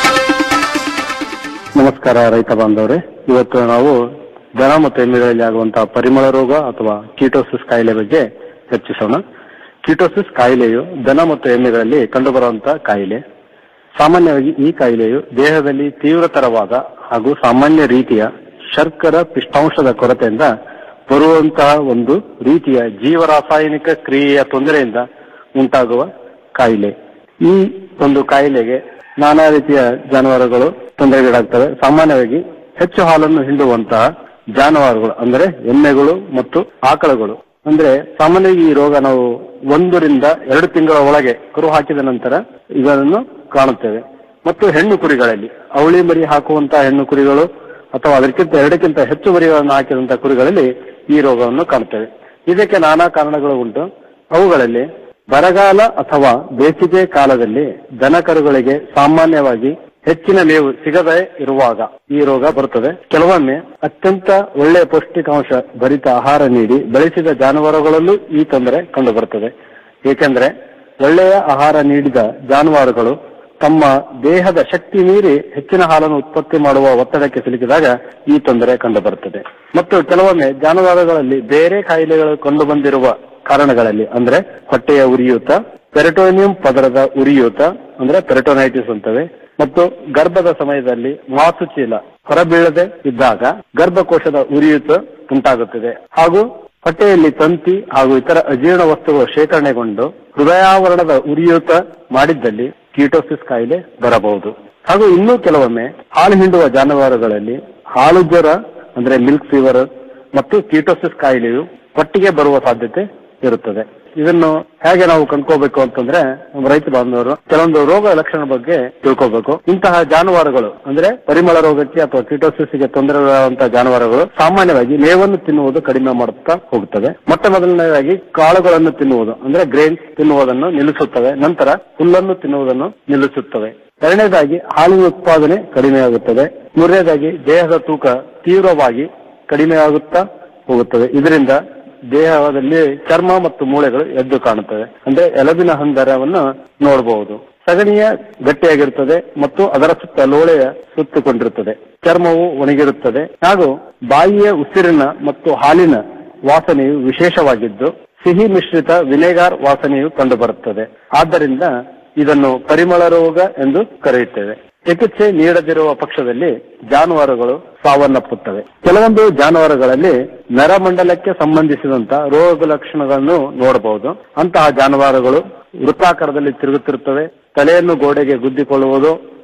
ನಮಸ್ಕಾರ ರೈತ ಬಾಂಧವರೇ ಇವತ್ತು ನಾವು ದನ ಮತ್ತು ಎಮ್ಮೆಗಳಲ್ಲಿ ಆಗುವಂತಹ ಪರಿಮಳ ರೋಗ ಅಥವಾ ಕೀಟೋಸಿಸ್ ಕಾಯಿಲೆ ಬಗ್ಗೆ ಚರ್ಚಿಸೋಣ ಕೀಟೋಸಿಸ್ ಕಾಯಿಲೆಯು ದನ ಮತ್ತು ಎಮ್ಮೆಗಳಲ್ಲಿ ಕಂಡುಬರುವಂತಹ ಕಾಯಿಲೆ ಸಾಮಾನ್ಯವಾಗಿ ಈ ಕಾಯಿಲೆಯು ದೇಹದಲ್ಲಿ ತೀವ್ರತರವಾದ ಹಾಗೂ ಸಾಮಾನ್ಯ ರೀತಿಯ ಶರ್ಕರ ಪಿಷ್ಟಾಂಶದ ಕೊರತೆಯಿಂದ ಬರುವಂತಹ ಒಂದು ರೀತಿಯ ಜೀವರಾಸಾಯನಿಕ ಕ್ರಿಯೆಯ ತೊಂದರೆಯಿಂದ ಉಂಟಾಗುವ ಕಾಯಿಲೆ ಈ ಒಂದು ಕಾಯಿಲೆಗೆ ನಾನಾ ರೀತಿಯ ಜಾನುವಾರುಗಳು ತೊಂದರೆಗೀಡಾಗ್ತವೆ ಸಾಮಾನ್ಯವಾಗಿ ಹೆಚ್ಚು ಹಾಲನ್ನು ಹಿಂಡುವಂತಹ ಜಾನುವಾರುಗಳು ಅಂದ್ರೆ ಎಮ್ಮೆಗಳು ಮತ್ತು ಆಕಳುಗಳು ಅಂದ್ರೆ ಸಾಮಾನ್ಯವಾಗಿ ಈ ರೋಗ ನಾವು ಒಂದರಿಂದ ಎರಡು ತಿಂಗಳ ಒಳಗೆ ಕರು ಹಾಕಿದ ನಂತರ ಇದನ್ನು ಕಾಣುತ್ತೇವೆ ಮತ್ತು ಹೆಣ್ಣು ಕುರಿಗಳಲ್ಲಿ ಅವಳಿ ಮರಿ ಹಾಕುವಂತಹ ಹೆಣ್ಣು ಕುರಿಗಳು ಅಥವಾ ಅದಕ್ಕಿಂತ ಎರಡಕ್ಕಿಂತ ಹೆಚ್ಚು ಮರಿಗಳನ್ನು ಹಾಕಿದಂತಹ ಕುರಿಗಳಲ್ಲಿ ಈ ರೋಗವನ್ನು ಕಾಣುತ್ತೇವೆ ಇದಕ್ಕೆ ನಾನಾ ಕಾರಣಗಳು ಉಂಟು ಅವುಗಳಲ್ಲಿ ಬರಗಾಲ ಅಥವಾ ಬೇಸಿಗೆ ಕಾಲದಲ್ಲಿ ದನಕರುಗಳಿಗೆ ಸಾಮಾನ್ಯವಾಗಿ ಹೆಚ್ಚಿನ ಮೇವು ಸಿಗದೇ ಇರುವಾಗ ಈ ರೋಗ ಬರುತ್ತದೆ ಕೆಲವೊಮ್ಮೆ ಅತ್ಯಂತ ಒಳ್ಳೆಯ ಪೌಷ್ಟಿಕಾಂಶ ಭರಿತ ಆಹಾರ ನೀಡಿ ಬೆಳೆಸಿದ ಜಾನುವಾರುಗಳಲ್ಲೂ ಈ ತೊಂದರೆ ಕಂಡುಬರುತ್ತದೆ ಏಕೆಂದರೆ ಒಳ್ಳೆಯ ಆಹಾರ ನೀಡಿದ ಜಾನುವಾರುಗಳು ತಮ್ಮ ದೇಹದ ಶಕ್ತಿ ಮೀರಿ ಹೆಚ್ಚಿನ ಹಾಲನ್ನು ಉತ್ಪತ್ತಿ ಮಾಡುವ ಒತ್ತಡಕ್ಕೆ ಸಿಲುಕಿದಾಗ ಈ ತೊಂದರೆ ಕಂಡುಬರುತ್ತದೆ ಮತ್ತು ಕೆಲವೊಮ್ಮೆ ಜಾನುವಾರುಗಳಲ್ಲಿ ಬೇರೆ ಕಾಯಿಲೆಗಳು ಕಂಡುಬಂದಿರುವ ಕಾರಣಗಳಲ್ಲಿ ಅಂದ್ರೆ ಹೊಟ್ಟೆಯ ಉರಿಯೂತ ಪೆರಟೋನಿಯಂ ಪದರದ ಉರಿಯೂತ ಅಂದ್ರೆ ಪೆರಟೋನೈಟಿಸ್ ಅಂತವೆ ಮತ್ತು ಗರ್ಭದ ಸಮಯದಲ್ಲಿ ಮಾಸುಚೀಲ ಹೊರಬೀಳದೆ ಇದ್ದಾಗ ಗರ್ಭಕೋಶದ ಉರಿಯೂತ ಉಂಟಾಗುತ್ತದೆ ಹಾಗೂ ಹೊಟ್ಟೆಯಲ್ಲಿ ತಂತಿ ಹಾಗೂ ಇತರ ಅಜೀರ್ಣ ವಸ್ತುಗಳು ಶೇಖರಣೆಗೊಂಡು ಹೃದಯಾವರಣದ ಉರಿಯೂತ ಮಾಡಿದ್ದಲ್ಲಿ ಕೀಟೋಸಿಸ್ ಕಾಯಿಲೆ ಬರಬಹುದು ಹಾಗೂ ಇನ್ನೂ ಕೆಲವೊಮ್ಮೆ ಹಾಲು ಹಿಂಡುವ ಜಾನುವಾರುಗಳಲ್ಲಿ ಹಾಲು ಜ್ವರ ಅಂದ್ರೆ ಮಿಲ್ಕ್ ಫೀವರ್ ಮತ್ತು ಕೀಟೋಸಿಸ್ ಕಾಯಿಲೆಯು ಒಟ್ಟಿಗೆ ಬರುವ ಸಾಧ್ಯತೆ ಇರುತ್ತದೆ ಇದನ್ನು ಹೇಗೆ ನಾವು ಕಂಡ್ಕೋಬೇಕು ಅಂತಂದ್ರೆ ನಮ್ಮ ರೈತ ಬಾಂಧವರು ಕೆಲವೊಂದು ರೋಗ ಲಕ್ಷಣ ಬಗ್ಗೆ ತಿಳ್ಕೋಬೇಕು ಇಂತಹ ಜಾನುವಾರುಗಳು ಅಂದ್ರೆ ಪರಿಮಳ ರೋಗಕ್ಕೆ ಅಥವಾ ಕೀಟೋಸಿಸ್ಗೆ ತೊಂದರೆಗಳಾದಂತಹ ಜಾನುವಾರುಗಳು ಸಾಮಾನ್ಯವಾಗಿ ಮೇವನ್ನು ತಿನ್ನುವುದು ಕಡಿಮೆ ಮಾಡುತ್ತಾ ಹೋಗುತ್ತವೆ ಮೊಟ್ಟ ಮೊದಲನೇದಾಗಿ ಕಾಳುಗಳನ್ನು ತಿನ್ನುವುದು ಅಂದ್ರೆ ಗ್ರೇನ್ಸ್ ತಿನ್ನುವುದನ್ನು ನಿಲ್ಲಿಸುತ್ತವೆ ನಂತರ ಹುಲ್ಲನ್ನು ತಿನ್ನುವುದನ್ನು ನಿಲ್ಲಿಸುತ್ತವೆ ಎರಡನೇದಾಗಿ ಹಾಲಿನ ಉತ್ಪಾದನೆ ಕಡಿಮೆಯಾಗುತ್ತದೆ ಮೂರನೇದಾಗಿ ದೇಹದ ತೂಕ ತೀವ್ರವಾಗಿ ಕಡಿಮೆಯಾಗುತ್ತಾ ಹೋಗುತ್ತದೆ ಇದರಿಂದ ದೇಹದಲ್ಲಿ ಚರ್ಮ ಮತ್ತು ಮೂಳೆಗಳು ಎದ್ದು ಕಾಣುತ್ತವೆ ಅಂದ್ರೆ ಎಲಬಿನ ಹಂದರವನ್ನು ನೋಡಬಹುದು ಸಗಣಿಯ ಗಟ್ಟಿಯಾಗಿರುತ್ತದೆ ಮತ್ತು ಅದರ ಸುತ್ತ ಲೋಳೆಯ ಸುತ್ತುಕೊಂಡಿರುತ್ತದೆ ಚರ್ಮವು ಒಣಗಿರುತ್ತದೆ ಹಾಗೂ ಬಾಯಿಯ ಉಸಿರಿನ ಮತ್ತು ಹಾಲಿನ ವಾಸನೆಯು ವಿಶೇಷವಾಗಿದ್ದು ಸಿಹಿ ಮಿಶ್ರಿತ ವಿನೆಗಾರ್ ವಾಸನೆಯು ಕಂಡುಬರುತ್ತದೆ ಆದ್ದರಿಂದ ಇದನ್ನು ಪರಿಮಳ ರೋಗ ಎಂದು ಕರೆಯುತ್ತೇವೆ ಚಿಕಿತ್ಸೆ ನೀಡದಿರುವ ಪಕ್ಷದಲ್ಲಿ ಜಾನುವಾರುಗಳು ಸಾವನ್ನಪ್ಪುತ್ತವೆ ಕೆಲವೊಂದು ಜಾನುವಾರುಗಳಲ್ಲಿ ನರಮಂಡಲಕ್ಕೆ ಸಂಬಂಧಿಸಿದಂತ ರೋಗ ಲಕ್ಷಣಗಳನ್ನು ನೋಡಬಹುದು ಅಂತಹ ಜಾನುವಾರುಗಳು ವೃತ್ತಾಕಾರದಲ್ಲಿ ತಿರುಗುತ್ತಿರುತ್ತವೆ ತಲೆಯನ್ನು ಗೋಡೆಗೆ ಗುದ್ದಿಕೊಳ್ಳುವುದು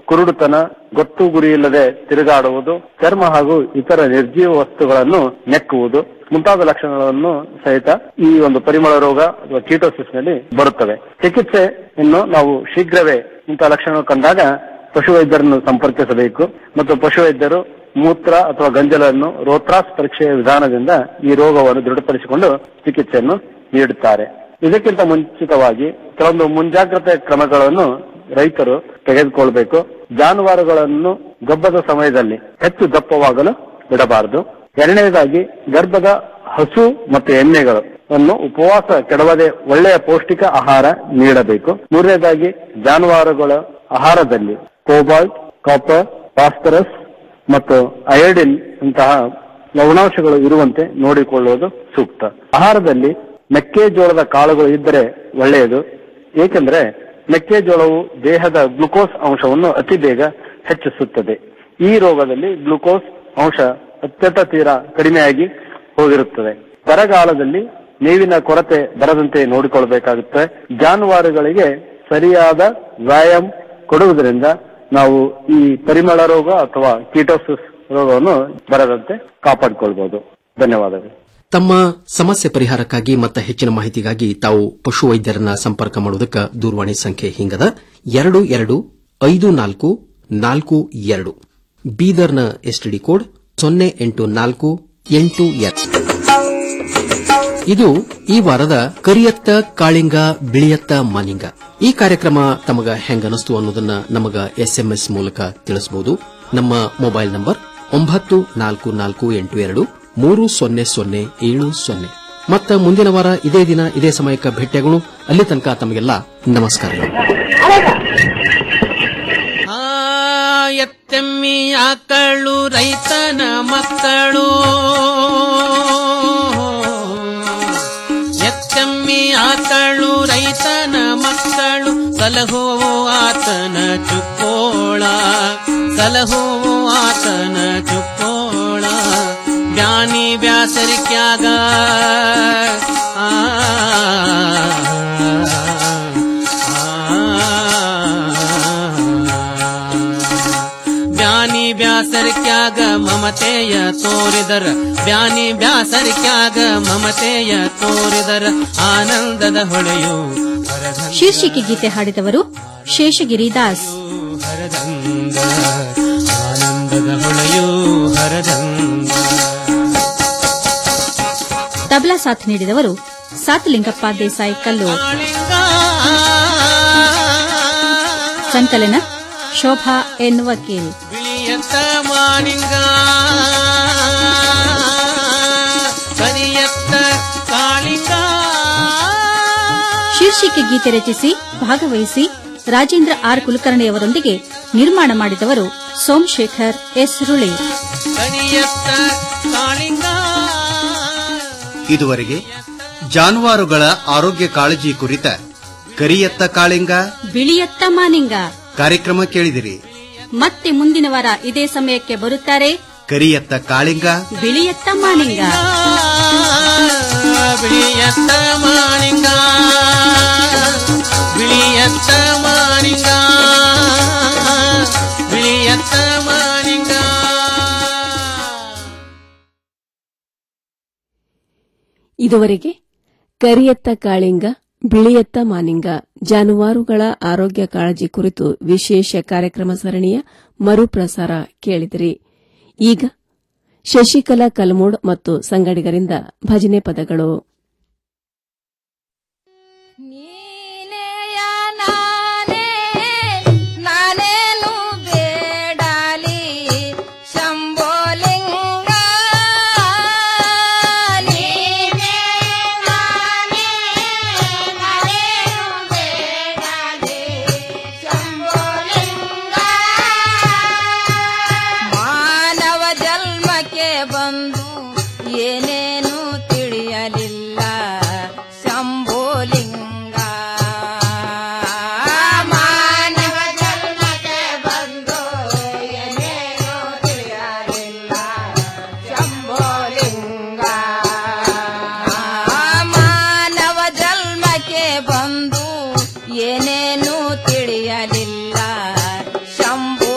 ಕುರುಡುತನ ಗೊತ್ತು ಗುರಿಯಿಲ್ಲದೆ ತಿರುಗಾಡುವುದು ಚರ್ಮ ಹಾಗೂ ಇತರ ನಿರ್ಜೀವ ವಸ್ತುಗಳನ್ನು ನೆಕ್ಕುವುದು ಮುಂತಾದ ಲಕ್ಷಣಗಳನ್ನು ಸಹಿತ ಈ ಒಂದು ಪರಿಮಳ ರೋಗ ಅಥವಾ ಕೀಟೋಸಿಸ್ ನಲ್ಲಿ ಬರುತ್ತವೆ ಚಿಕಿತ್ಸೆ ಇನ್ನು ನಾವು ಶೀಘ್ರವೇ ಇಂತಹ ಲಕ್ಷಣ ಕಂಡಾಗ ಪಶುವೈದ್ಯರನ್ನು ಸಂಪರ್ಕಿಸಬೇಕು ಮತ್ತು ಪಶುವೈದ್ಯರು ಮೂತ್ರ ಅಥವಾ ಗಂಜಲನ್ನು ರೋತ್ರಾಸ್ ಪರೀಕ್ಷೆಯ ವಿಧಾನದಿಂದ ಈ ರೋಗವನ್ನು ದೃಢಪಡಿಸಿಕೊಂಡು ಚಿಕಿತ್ಸೆಯನ್ನು ನೀಡುತ್ತಾರೆ ಇದಕ್ಕಿಂತ ಮುಂಚಿತವಾಗಿ ಕೆಲವೊಂದು ಮುಂಜಾಗ್ರತೆ ಕ್ರಮಗಳನ್ನು ರೈತರು ತೆಗೆದುಕೊಳ್ಬೇಕು ಜಾನುವಾರುಗಳನ್ನು ಗಬ್ಬದ ಸಮಯದಲ್ಲಿ ಹೆಚ್ಚು ದಪ್ಪವಾಗಲು ಬಿಡಬಾರದು ಎರಡನೇದಾಗಿ ಗರ್ಭದ ಹಸು ಮತ್ತು ಎಮ್ಮೆಗಳು ಅನ್ನು ಉಪವಾಸ ಕೆಡವದೆ ಒಳ್ಳೆಯ ಪೌಷ್ಟಿಕ ಆಹಾರ ನೀಡಬೇಕು ಮೂರನೇದಾಗಿ ಜಾನುವಾರುಗಳ ಆಹಾರದಲ್ಲಿ ಕೋಬಾಲ್ಟ್ ಕಾಪರ್ ಫಾಸ್ಫರಸ್ ಮತ್ತು ಅಯೋಡಿನ್ ಇಂತಹ ಲವಣಾಂಶಗಳು ಇರುವಂತೆ ನೋಡಿಕೊಳ್ಳುವುದು ಸೂಕ್ತ ಆಹಾರದಲ್ಲಿ ಮೆಕ್ಕೆಜೋಳದ ಕಾಳುಗಳು ಇದ್ದರೆ ಒಳ್ಳೆಯದು ಏಕೆಂದರೆ ಮೆಕ್ಕೆಜೋಳವು ದೇಹದ ಗ್ಲುಕೋಸ್ ಅಂಶವನ್ನು ಅತಿ ಬೇಗ ಹೆಚ್ಚಿಸುತ್ತದೆ ಈ ರೋಗದಲ್ಲಿ ಗ್ಲುಕೋಸ್ ಅಂಶ ಅತ್ಯಂತ ತೀರಾ ಕಡಿಮೆಯಾಗಿ ಹೋಗಿರುತ್ತದೆ ಬರಗಾಲದಲ್ಲಿ ಮೇವಿನ ಕೊರತೆ ಬರದಂತೆ ನೋಡಿಕೊಳ್ಳಬೇಕಾಗುತ್ತೆ ಜಾನುವಾರುಗಳಿಗೆ ಸರಿಯಾದ ವ್ಯಾಯಾಮ ಕೊಡುವುದರಿಂದ ನಾವು ಈ ಪರಿಮಳ ರೋಗ ಅಥವಾ ಕೀಟೋಸಿಸ್ ರೋಗವನ್ನು ಬರದಂತೆ ಕಾಪಾಡಿಕೊಳ್ಬಹುದು ಧನ್ಯವಾದಗಳು ತಮ್ಮ ಸಮಸ್ಯೆ ಪರಿಹಾರಕ್ಕಾಗಿ ಮತ್ತು ಹೆಚ್ಚಿನ ಮಾಹಿತಿಗಾಗಿ ತಾವು ಪಶು ವೈದ್ಯರನ್ನ ಸಂಪರ್ಕ ಮಾಡುವುದಕ್ಕೆ ದೂರವಾಣಿ ಸಂಖ್ಯೆ ಹಿಂಗದ ಎರಡು ಎರಡು ಐದು ನಾಲ್ಕು ನಾಲ್ಕು ಎರಡು ಬೀದರ್ನ ಎಸ್ಟಿಡಿ ಕೋಡ್ ಸೊನ್ನೆ ಎಂಟು ನಾಲ್ಕು ಎಂಟು ಎರಡು ಇದು ಈ ವಾರದ ಕರಿಯತ್ತ ಕಾಳಿಂಗ ಬಿಳಿಯತ್ತ ಮಾನಿಂಗ ಈ ಕಾರ್ಯಕ್ರಮ ತಮಗ ಹೆಂಗನಸ್ತು ಅನ್ನೋದನ್ನ ನಮಗ ಎಸ್ಎಂಎಸ್ ಮೂಲಕ ತಿಳಿಸಬಹುದು ನಮ್ಮ ಮೊಬೈಲ್ ನಂಬರ್ ಒಂಬತ್ತು ನಾಲ್ಕು ನಾಲ್ಕು ಎಂಟು ಎರಡು ಮೂರು ಸೊನ್ನೆ ಸೊನ್ನೆ ಏಳು ಸೊನ್ನೆ ಮತ್ತ ಮುಂದಿನ ವಾರ ಇದೇ ದಿನ ಇದೇ ಸಮಯಕ್ಕೆ ಭೇಟಿಯಾಗೋಣ ಅಲ್ಲಿ ತನಕ ತಮಗೆಲ್ಲ ನಮಸ್ಕಾರಗಳು ಆ ಎತ್ತೆಮ್ಮಿ ಆಕಳು ರೈತನ ಮಕ್ಕಳು ಎತ್ತೆಮ್ಮಿ ಆಕಳು ರೈತನ ಮಕ್ಕಳು ಸಲಹೋ ಆತನ ಚುಕ್ಕೋಳ ಸಲಹೋ ಆತನ ಚುಕ್ಕೋಳ ಜ್ಞಾನಿ ಬ್ಯಾಸರಿಕ್ಯಾಗ ಆ ಬ್ಯಾನಿ ಬ್ಯಾಸರಿಕ್ಯಾಗ ಮಮತೆಯ ತೋರಿದರ ಬ್ಯಾನಿ ಬ್ಯಾಸರಿಕ್ಯಾಗ ಮಮತೆಯ ತೋರಿದರ ಆನಂದದ ಹೊಳೆಯು ಶೀರ್ಷಿಕೆ ಗೀತೆ ಹಾಡಿದವರು ಶೇಷಗಿರಿ ದಾಸ್ ಹರದಂಗ ಆನಂದದ ಹೊಳೆಯು ಹರದಂಗ ತಬಲಾ ಸಾಥ್ ನೀಡಿದವರು ಸಾತಲಿಂಗಪ್ಪ ದೇಸಾಯಿ ಕಲ್ಲೂರ್ ಸಂಕಲನ ಶೋಭಾ ಎನ್ ವಕೀಲ್ ಬಿಳಿಯತ್ತ ಮಾನಿಂಗ ಕರಿಯತ್ತ ಕಾಳಿಂಗ ಶೀರ್ಷಿಕೆ ಗೀತೆ ರಚಿಸಿ ಭಾಗವಹಿಸಿ ರಾಜೇಂದ್ರ ಆರ್ ಕುಲಕರ್ಣಿಯವರೊಂದಿಗೆ ನಿರ್ಮಾಣ ಮಾಡಿದವರು ಸೋಮಶೇಖರ್ ಎಸ್ ರುಳಿ ಕರಿಯತ್ತ ಕಾಳಿಂಗ ಇದುವರೆಗೆ ಜಾನುವಾರುಗಳ ಆರೋಗ್ಯ ಕಾಳಜಿ ಕುರಿತ ಕರಿಯತ್ತ ಕಾಳಿಂಗ ಬಿಳಿಯತ್ತ ಮಾನಿಂಗ ಕಾರ್ಯಕ್ರಮ ಕೇಳಿದಿರಿ ಮತ್ತೆ ಮುಂದಿನ ವಾರ ಇದೇ ಸಮಯಕ್ಕೆ ಬರುತ್ತಾರೆ ಕರಿಯತ್ತ ಕಾಳಿಂಗ ಬಿಳಿಯತ್ತ ಮಾನಿಂಗ ಬಿಳಿಯತ್ತ ಮಾನಿಂಗ ಬಿಳಿಯತ್ತ ಮಾನಿಂಗ ಬಿಳಿಯತ್ತ ಮಾನಿಂಗ ಇದುವರೆಗೆ ಕರಿಯತ್ತ ಕಾಳಿಂಗ ಬಿಳಿಯತ್ತ ಮಾನಿಂಗ ಜಾನುವಾರುಗಳ ಆರೋಗ್ಯ ಕಾಳಜಿ ಕುರಿತು ವಿಶೇಷ ಕಾರ್ಯಕ್ರಮ ಸರಣಿಯ ಮರುಪ್ರಸಾರ ಕೇಳಿದಿರಿ ಈಗ ಶಶಿಕಲಾ ಕಲ್ಮೋಡ್ ಮತ್ತು ಸಂಗಡಿಗರಿಂದ ಭಜನೆ ಪದಗಳು ನಾನೇನು ಬೇಡಲಿ ಶಂಭೋಲಿಂಗ ನೀನೇ ನಾನೇ ನಾನೇನು ಬೇಡಲಿ ಶಂಭೋಲಿಂಗ ಮಾನವ ಜನ್ಮಕ್ಕೆ ಬಂದು ಏನೇನು ತಿಳಿಯಲಿಲ್ಲ ಶಂಭೋಲಿಂಗ ಮಾನವ ಜನ್ಮಕ್ಕೆ ಬಂದು ಏನೇನು ತಿಳಿಯಲಿಲ್ಲ ಶಂಭೋಲಿಂಗ ಮಾನವ ಜನ್ಮಕ್ಕೆ ಬಂದು ಏನೇನು ತಿಳಿಯಲಿಲ್ಲ ಶಂಭು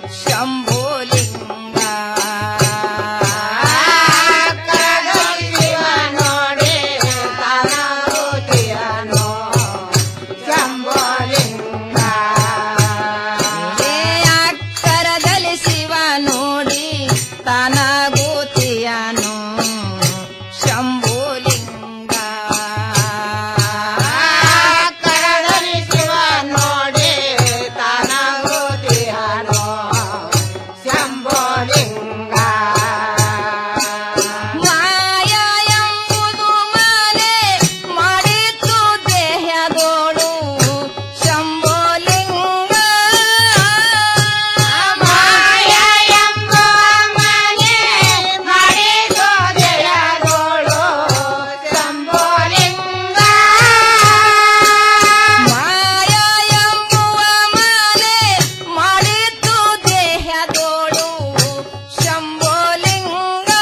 ಶಂಭುಲಿಂಗ ಶಿವ ನೋಡಿ ತಾನೂತಿಯನು ಶಂಭುಲಿಂಗ ಏ ಅಕ್ಕರದಲ್ಲಿ ಶಿವ ನೋಡಿ ತಾನಗೂತಿಯನು ಶಂಭುಲಿಂಗ ಅಕ್ಕರದಲ್ಲಿ ಶಿವ ನೋಡಿ ತಾನಗೂತಿಯನು ಶಂಭುಲಿಂಗ ಮಾಯ ಎಂಬುದು ಮಾಲೆ ಮಾಡಿತು ದೇಹದೋಳು ಶಂಭುಲಿಂಗ ಮಾಯ ಎಂಬುವ ಮಾಲೆ ಮಾಡಿತು ದೇಹದೋಳು ಶಂಭುಲಿಂಗ ಮಾಯ ಎಂಬುವ ಮಾಲೆ ಮಾಡಿತು ದೇಹದೋಳು ಶಂಭುಲಿಂಗ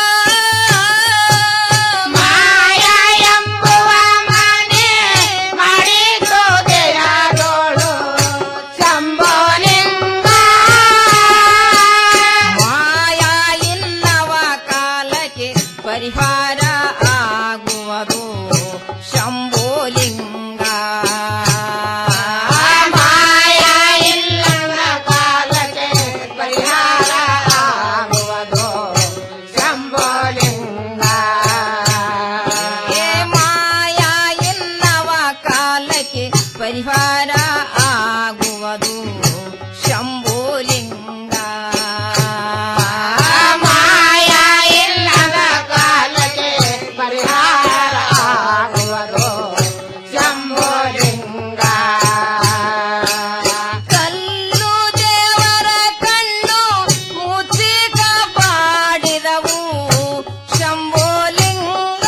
ಮಾಯ ಎಂಬುವ ಮಾಲೆ ಮಾಡಿತು ದೇಹದೋಳು ಶಂಭುಲಿಂಗ ಮಾಯ ಇನ್ನವ ಕಾಲಕ್ಕೆ ಪರಿಹಾರ ಆಗುವುದು ಶಂಭುಲಿಂಗ ಮಾಯ ಇಲ್ಲವ ಕಾಲಕ್ಕೆ ಪರಿಹಾರ ಆಗುವುದು ಶಂಭುಲಿಂಗ ಏ ಮಾಯ ಇನ್ನವ ಕಾಲಕ್ಕೆ ಪರಿಹಾರ ಆಗುವುದು ಶಂಭುಲಿಂಗ ಮಾಯ ಇಲ್ಲದ ಕಾಲಕ್ಕೆ ಪರಿಹಾರ ಆಗುವುದು ಶಂಭುಲಿಂಗ ಕಲ್ಲು ದೇವರ ಕಣ್ಣು ಮುಚ್ಚಿ ಕಾಪಾಡಿದವು ಶಂಭುಲಿಂಗ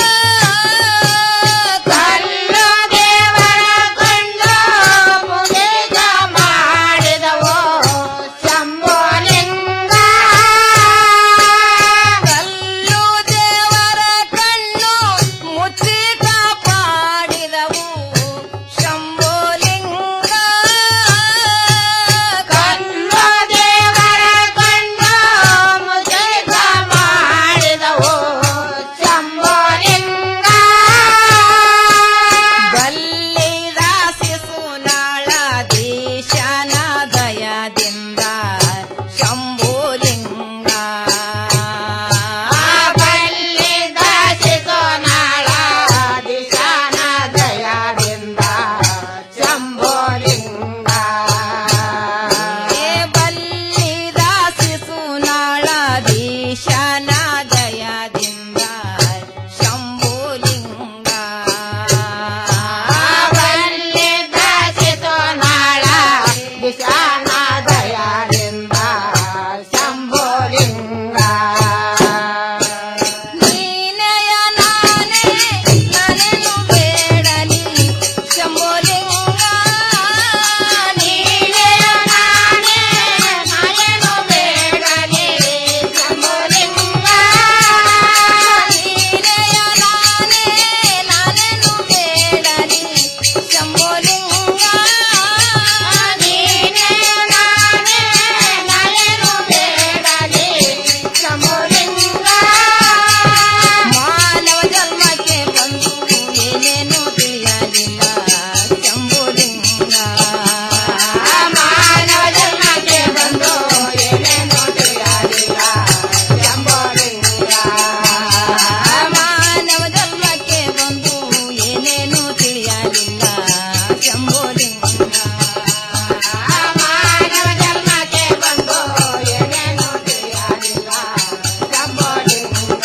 ಕಲ್ಲು ದೇವರ ಕಣ್ಣು ಮುಗಿದ ಮಾಡಿದವು ಶಂಭುಲಿಂಗ ಕಲ್ಲು ದೇವರ ಕಣ್ಣು ಮುಚ್ಚಿ ಕಾಪಾಡಿದವು ಶಂಭುಲಿಂಗ ಕಲ್ಲು ದೇವರ ಕಣ್ಣು ಮುಚ್ಚಿ ಮಾಡಿದವು ಶಂಭುಲಿಂಗ ಬಲ್ಲಿದ ಶಿಸುನಾಳ ದೇಶನ ದಯದಿಂದ ಶಂಭುಲಿಂಗ ಬಲ್ಲಿದ ಶಿಸುನಾಳ ದೇಶನ ದಯದಿಂದ ಶಂಭುಲಿಂಗ ಏ ಬಲ್ಲಿದ ಶಿಸುನಾಳ ದೇಶನ ದಯದಿಂದ ಶಂಭುಲಿಂಗ ಬಲ್ಲಿದ ಶಿಸುನಾಳ ದೇಶನ ದಯದಿಂದ ಶಂಭುಲಿಂಗ ನೀನೆಯ ನಾನೇ ನಾನೇನು ಬೇಡಲಿ ಶಂಭುಲಿಂಗ ನೀನೆಯ ನಾನೇ ನಾನೇನು ಬೇಡಲಿ ಶಂಭುಲಿಂಗ ನೀನೆಯ ನಾನೇ ನಾನೇನು ಬೇಡಲಿ ಶಂಭುಲಿಂಗ ನೀನೆಯ ನಾನೇ ನಾನೇನು ಬೇಡಲಿ ಶಂಭುಲಿಂಗ ಮಾನವ ಜನ್ಮಕ್ಕೆ ಬಂದು ಏನೇನು ತಿಳಿಯಲಿಲ್ಲ ಶಂಭುಲಿಂಗ ಮಾನವ ಜನ್ಮಕ್ಕೆ ಬಂದು ಏನೇನು ತಿಳಿಯಲಿಲ್ಲ ಶಂಭುಲಿಂಗ ಮಾನವ ಜನ್ಮಕ್ಕೆ ಬಂದು ಏನೇನು ತಿಳಿಯಲಿಲ್ಲ ಶಂಭುಲಿಂಗ ಮಾನವ ಜನ್ಮಕ್ಕೆ ಬಂದು ಏನೇನು ತಿಳಿಯಲಿಲ್ಲ ಶಂಭುಲಿಂಗ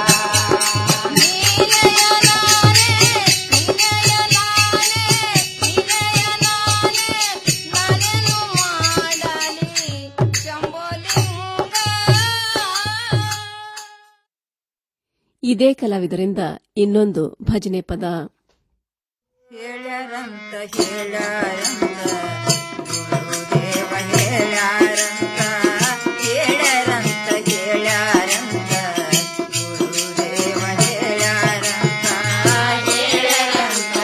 ಇದೇ ಕಲಾವಿದರಿಂದ ಇನ್ನೊಂದು ಭಜನೆ ಪದ ಹೇಳ್ಯಾರಂತ ಹೇಳ್ಯಾರಂತ ಗುರುದೇವ ಹೇಳ್ಯಾರಂತ ಹೇಳ್ಯಾರಂತ ಹೇಳ್ಯಾರಂತ ಗುರುದೇವ ಹೇಳ್ಯಾರಂತ ಹೇಳ್ಯಾರಂತ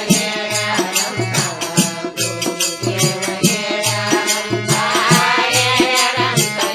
ಹೇಳ್ಯಾರಂತ ಗುರುದೇವ ಹೇಳ್ಯಾರಂತ ಹೇಳ್ಯಾರಂತ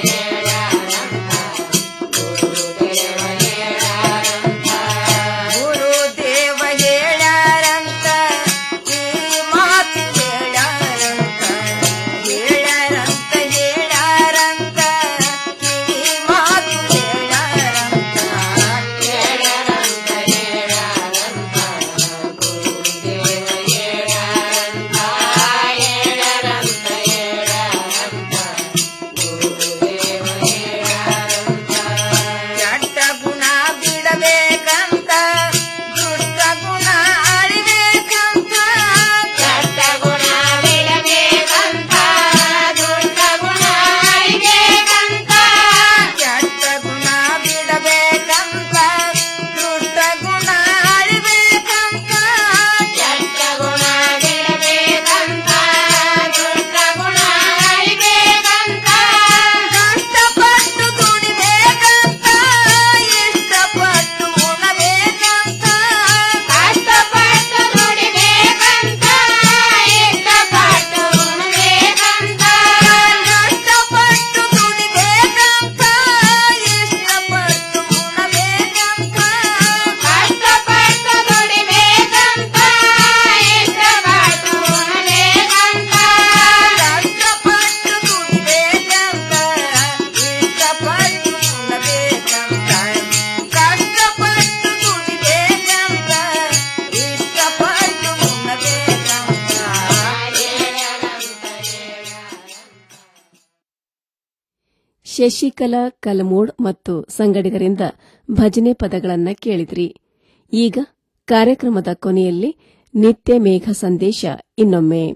ಶಶಿಕಲಾ ಕಲಮೂಡ್ ಮತ್ತು ಸಂಗಡಿಗರಿಂದ ಭಜನೆ ಪದಗಳನ್ನ ಕೇಳಿದ್ರಿ ಈಗ ಕಾರ್ಯಕ್ರಮದ ಕೊನೆಯಲ್ಲಿ ನಿತ್ಯ ಮೇಘ ಸಂದೇಶ ಇನ್ನೊಮ್ಮೆ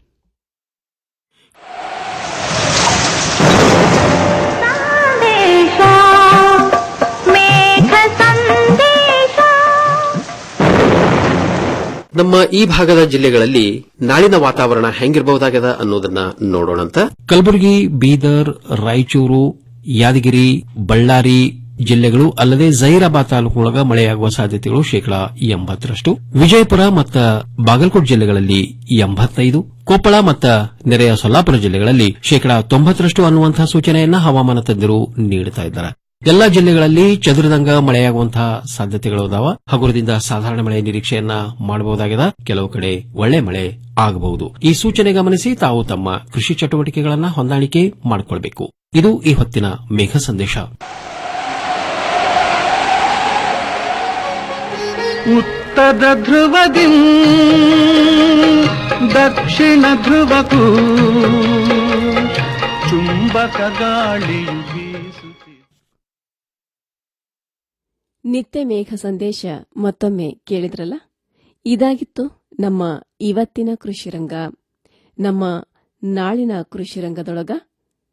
ನಮ್ಮ ಈ ಭಾಗದ ಜಿಲ್ಲೆಗಳಲ್ಲಿ ನಾಳಿನ ವಾತಾವರಣ ಹೆಂಗಿರಬಹುದಾಗದ ಅನ್ನೋದನ್ನ ನೋಡೋಣಂತ ಕಲಬುರಗಿ ಬೀದರ್ ರಾಯಚೂರು ಯಾದಗಿರಿ ಬಳ್ಳಾರಿ ಜಿಲ್ಲೆಗಳು ಅಲ್ಲದೆ ಜೈರಾಬಾದ್ ತಾಲೂಕಿನೊಳಗ ಮಳೆಯಾಗುವ ಸಾಧ್ಯತೆಗಳು ಶೇಕಡಾ ಎಂಬತ್ತರಷ್ಟು ವಿಜಯಪುರ ಮತ್ತು ಬಾಗಲಕೋಟೆ ಜಿಲ್ಲೆಗಳಲ್ಲಿ ಎಂಬತ್ತೈದು ಕೊಪ್ಪಳ ಮತ್ತು ನೆರೆಯ ಸೊಲ್ಲಾಪುರ ಜಿಲ್ಲೆಗಳಲ್ಲಿ ಶೇಕಡಾ ತೊಂಬತ್ತರಷ್ಟು ಅನ್ನುವಂತಹ ಸೂಚನೆಯನ್ನ ಹವಾಮಾನ ತಜ್ಞರು ನೀಡುತ್ತಾ ಇದ್ದಾರೆ ಎಲ್ಲಾ ಜಿಲ್ಲೆಗಳಲ್ಲಿ ಚದುರಿದಂಗ ಮಳೆಯಾಗುವಂತಹ ಸಾಧ್ಯತೆಗಳು ಅದಾವ ಹಗುರದಿಂದ ಸಾಧಾರಣ ಮಳೆ ನಿರೀಕ್ಷೆಯನ್ನ ಮಾಡಬಹುದಾಗಿದೆ ಕೆಲವು ಕಡೆ ಒಳ್ಳೆ ಮಳೆ ಆಗಬಹುದು ಈ ಸೂಚನೆ ಗಮನಿಸಿ ತಾವು ತಮ್ಮ ಕೃಷಿ ಚಟುವಟಿಕೆಗಳನ್ನ ಹೊಂದಾಣಿಕೆ ಮಾಡಿಕೊಳ್ಬೇಕು ಇದು ಈ ಹೊತ್ತಿನ ಮೇಘ ಸಂದೇಶ ಉತ್ತರ ಧ್ರುವದಿ ದಕ್ಷಿಣ ಧ್ರುವಕ್ಕೂ ಚುಂಬಕ ಗಾಳಿಯು ಬೀಸುತ್ತಿದೆ ನಿತ್ಯ ಮೇಘ ಸಂದೇಶ ಮತ್ತೊಮ್ಮೆ ಕೇಳಿದ್ರಲ್ಲ ಇದಾಗಿತ್ತು ನಮ್ಮ ಇವತ್ತಿನ ಕೃಷಿರಂಗ ನಮ್ಮ ನಾಳಿನ ಕೃಷಿರಂಗದೊಳಗ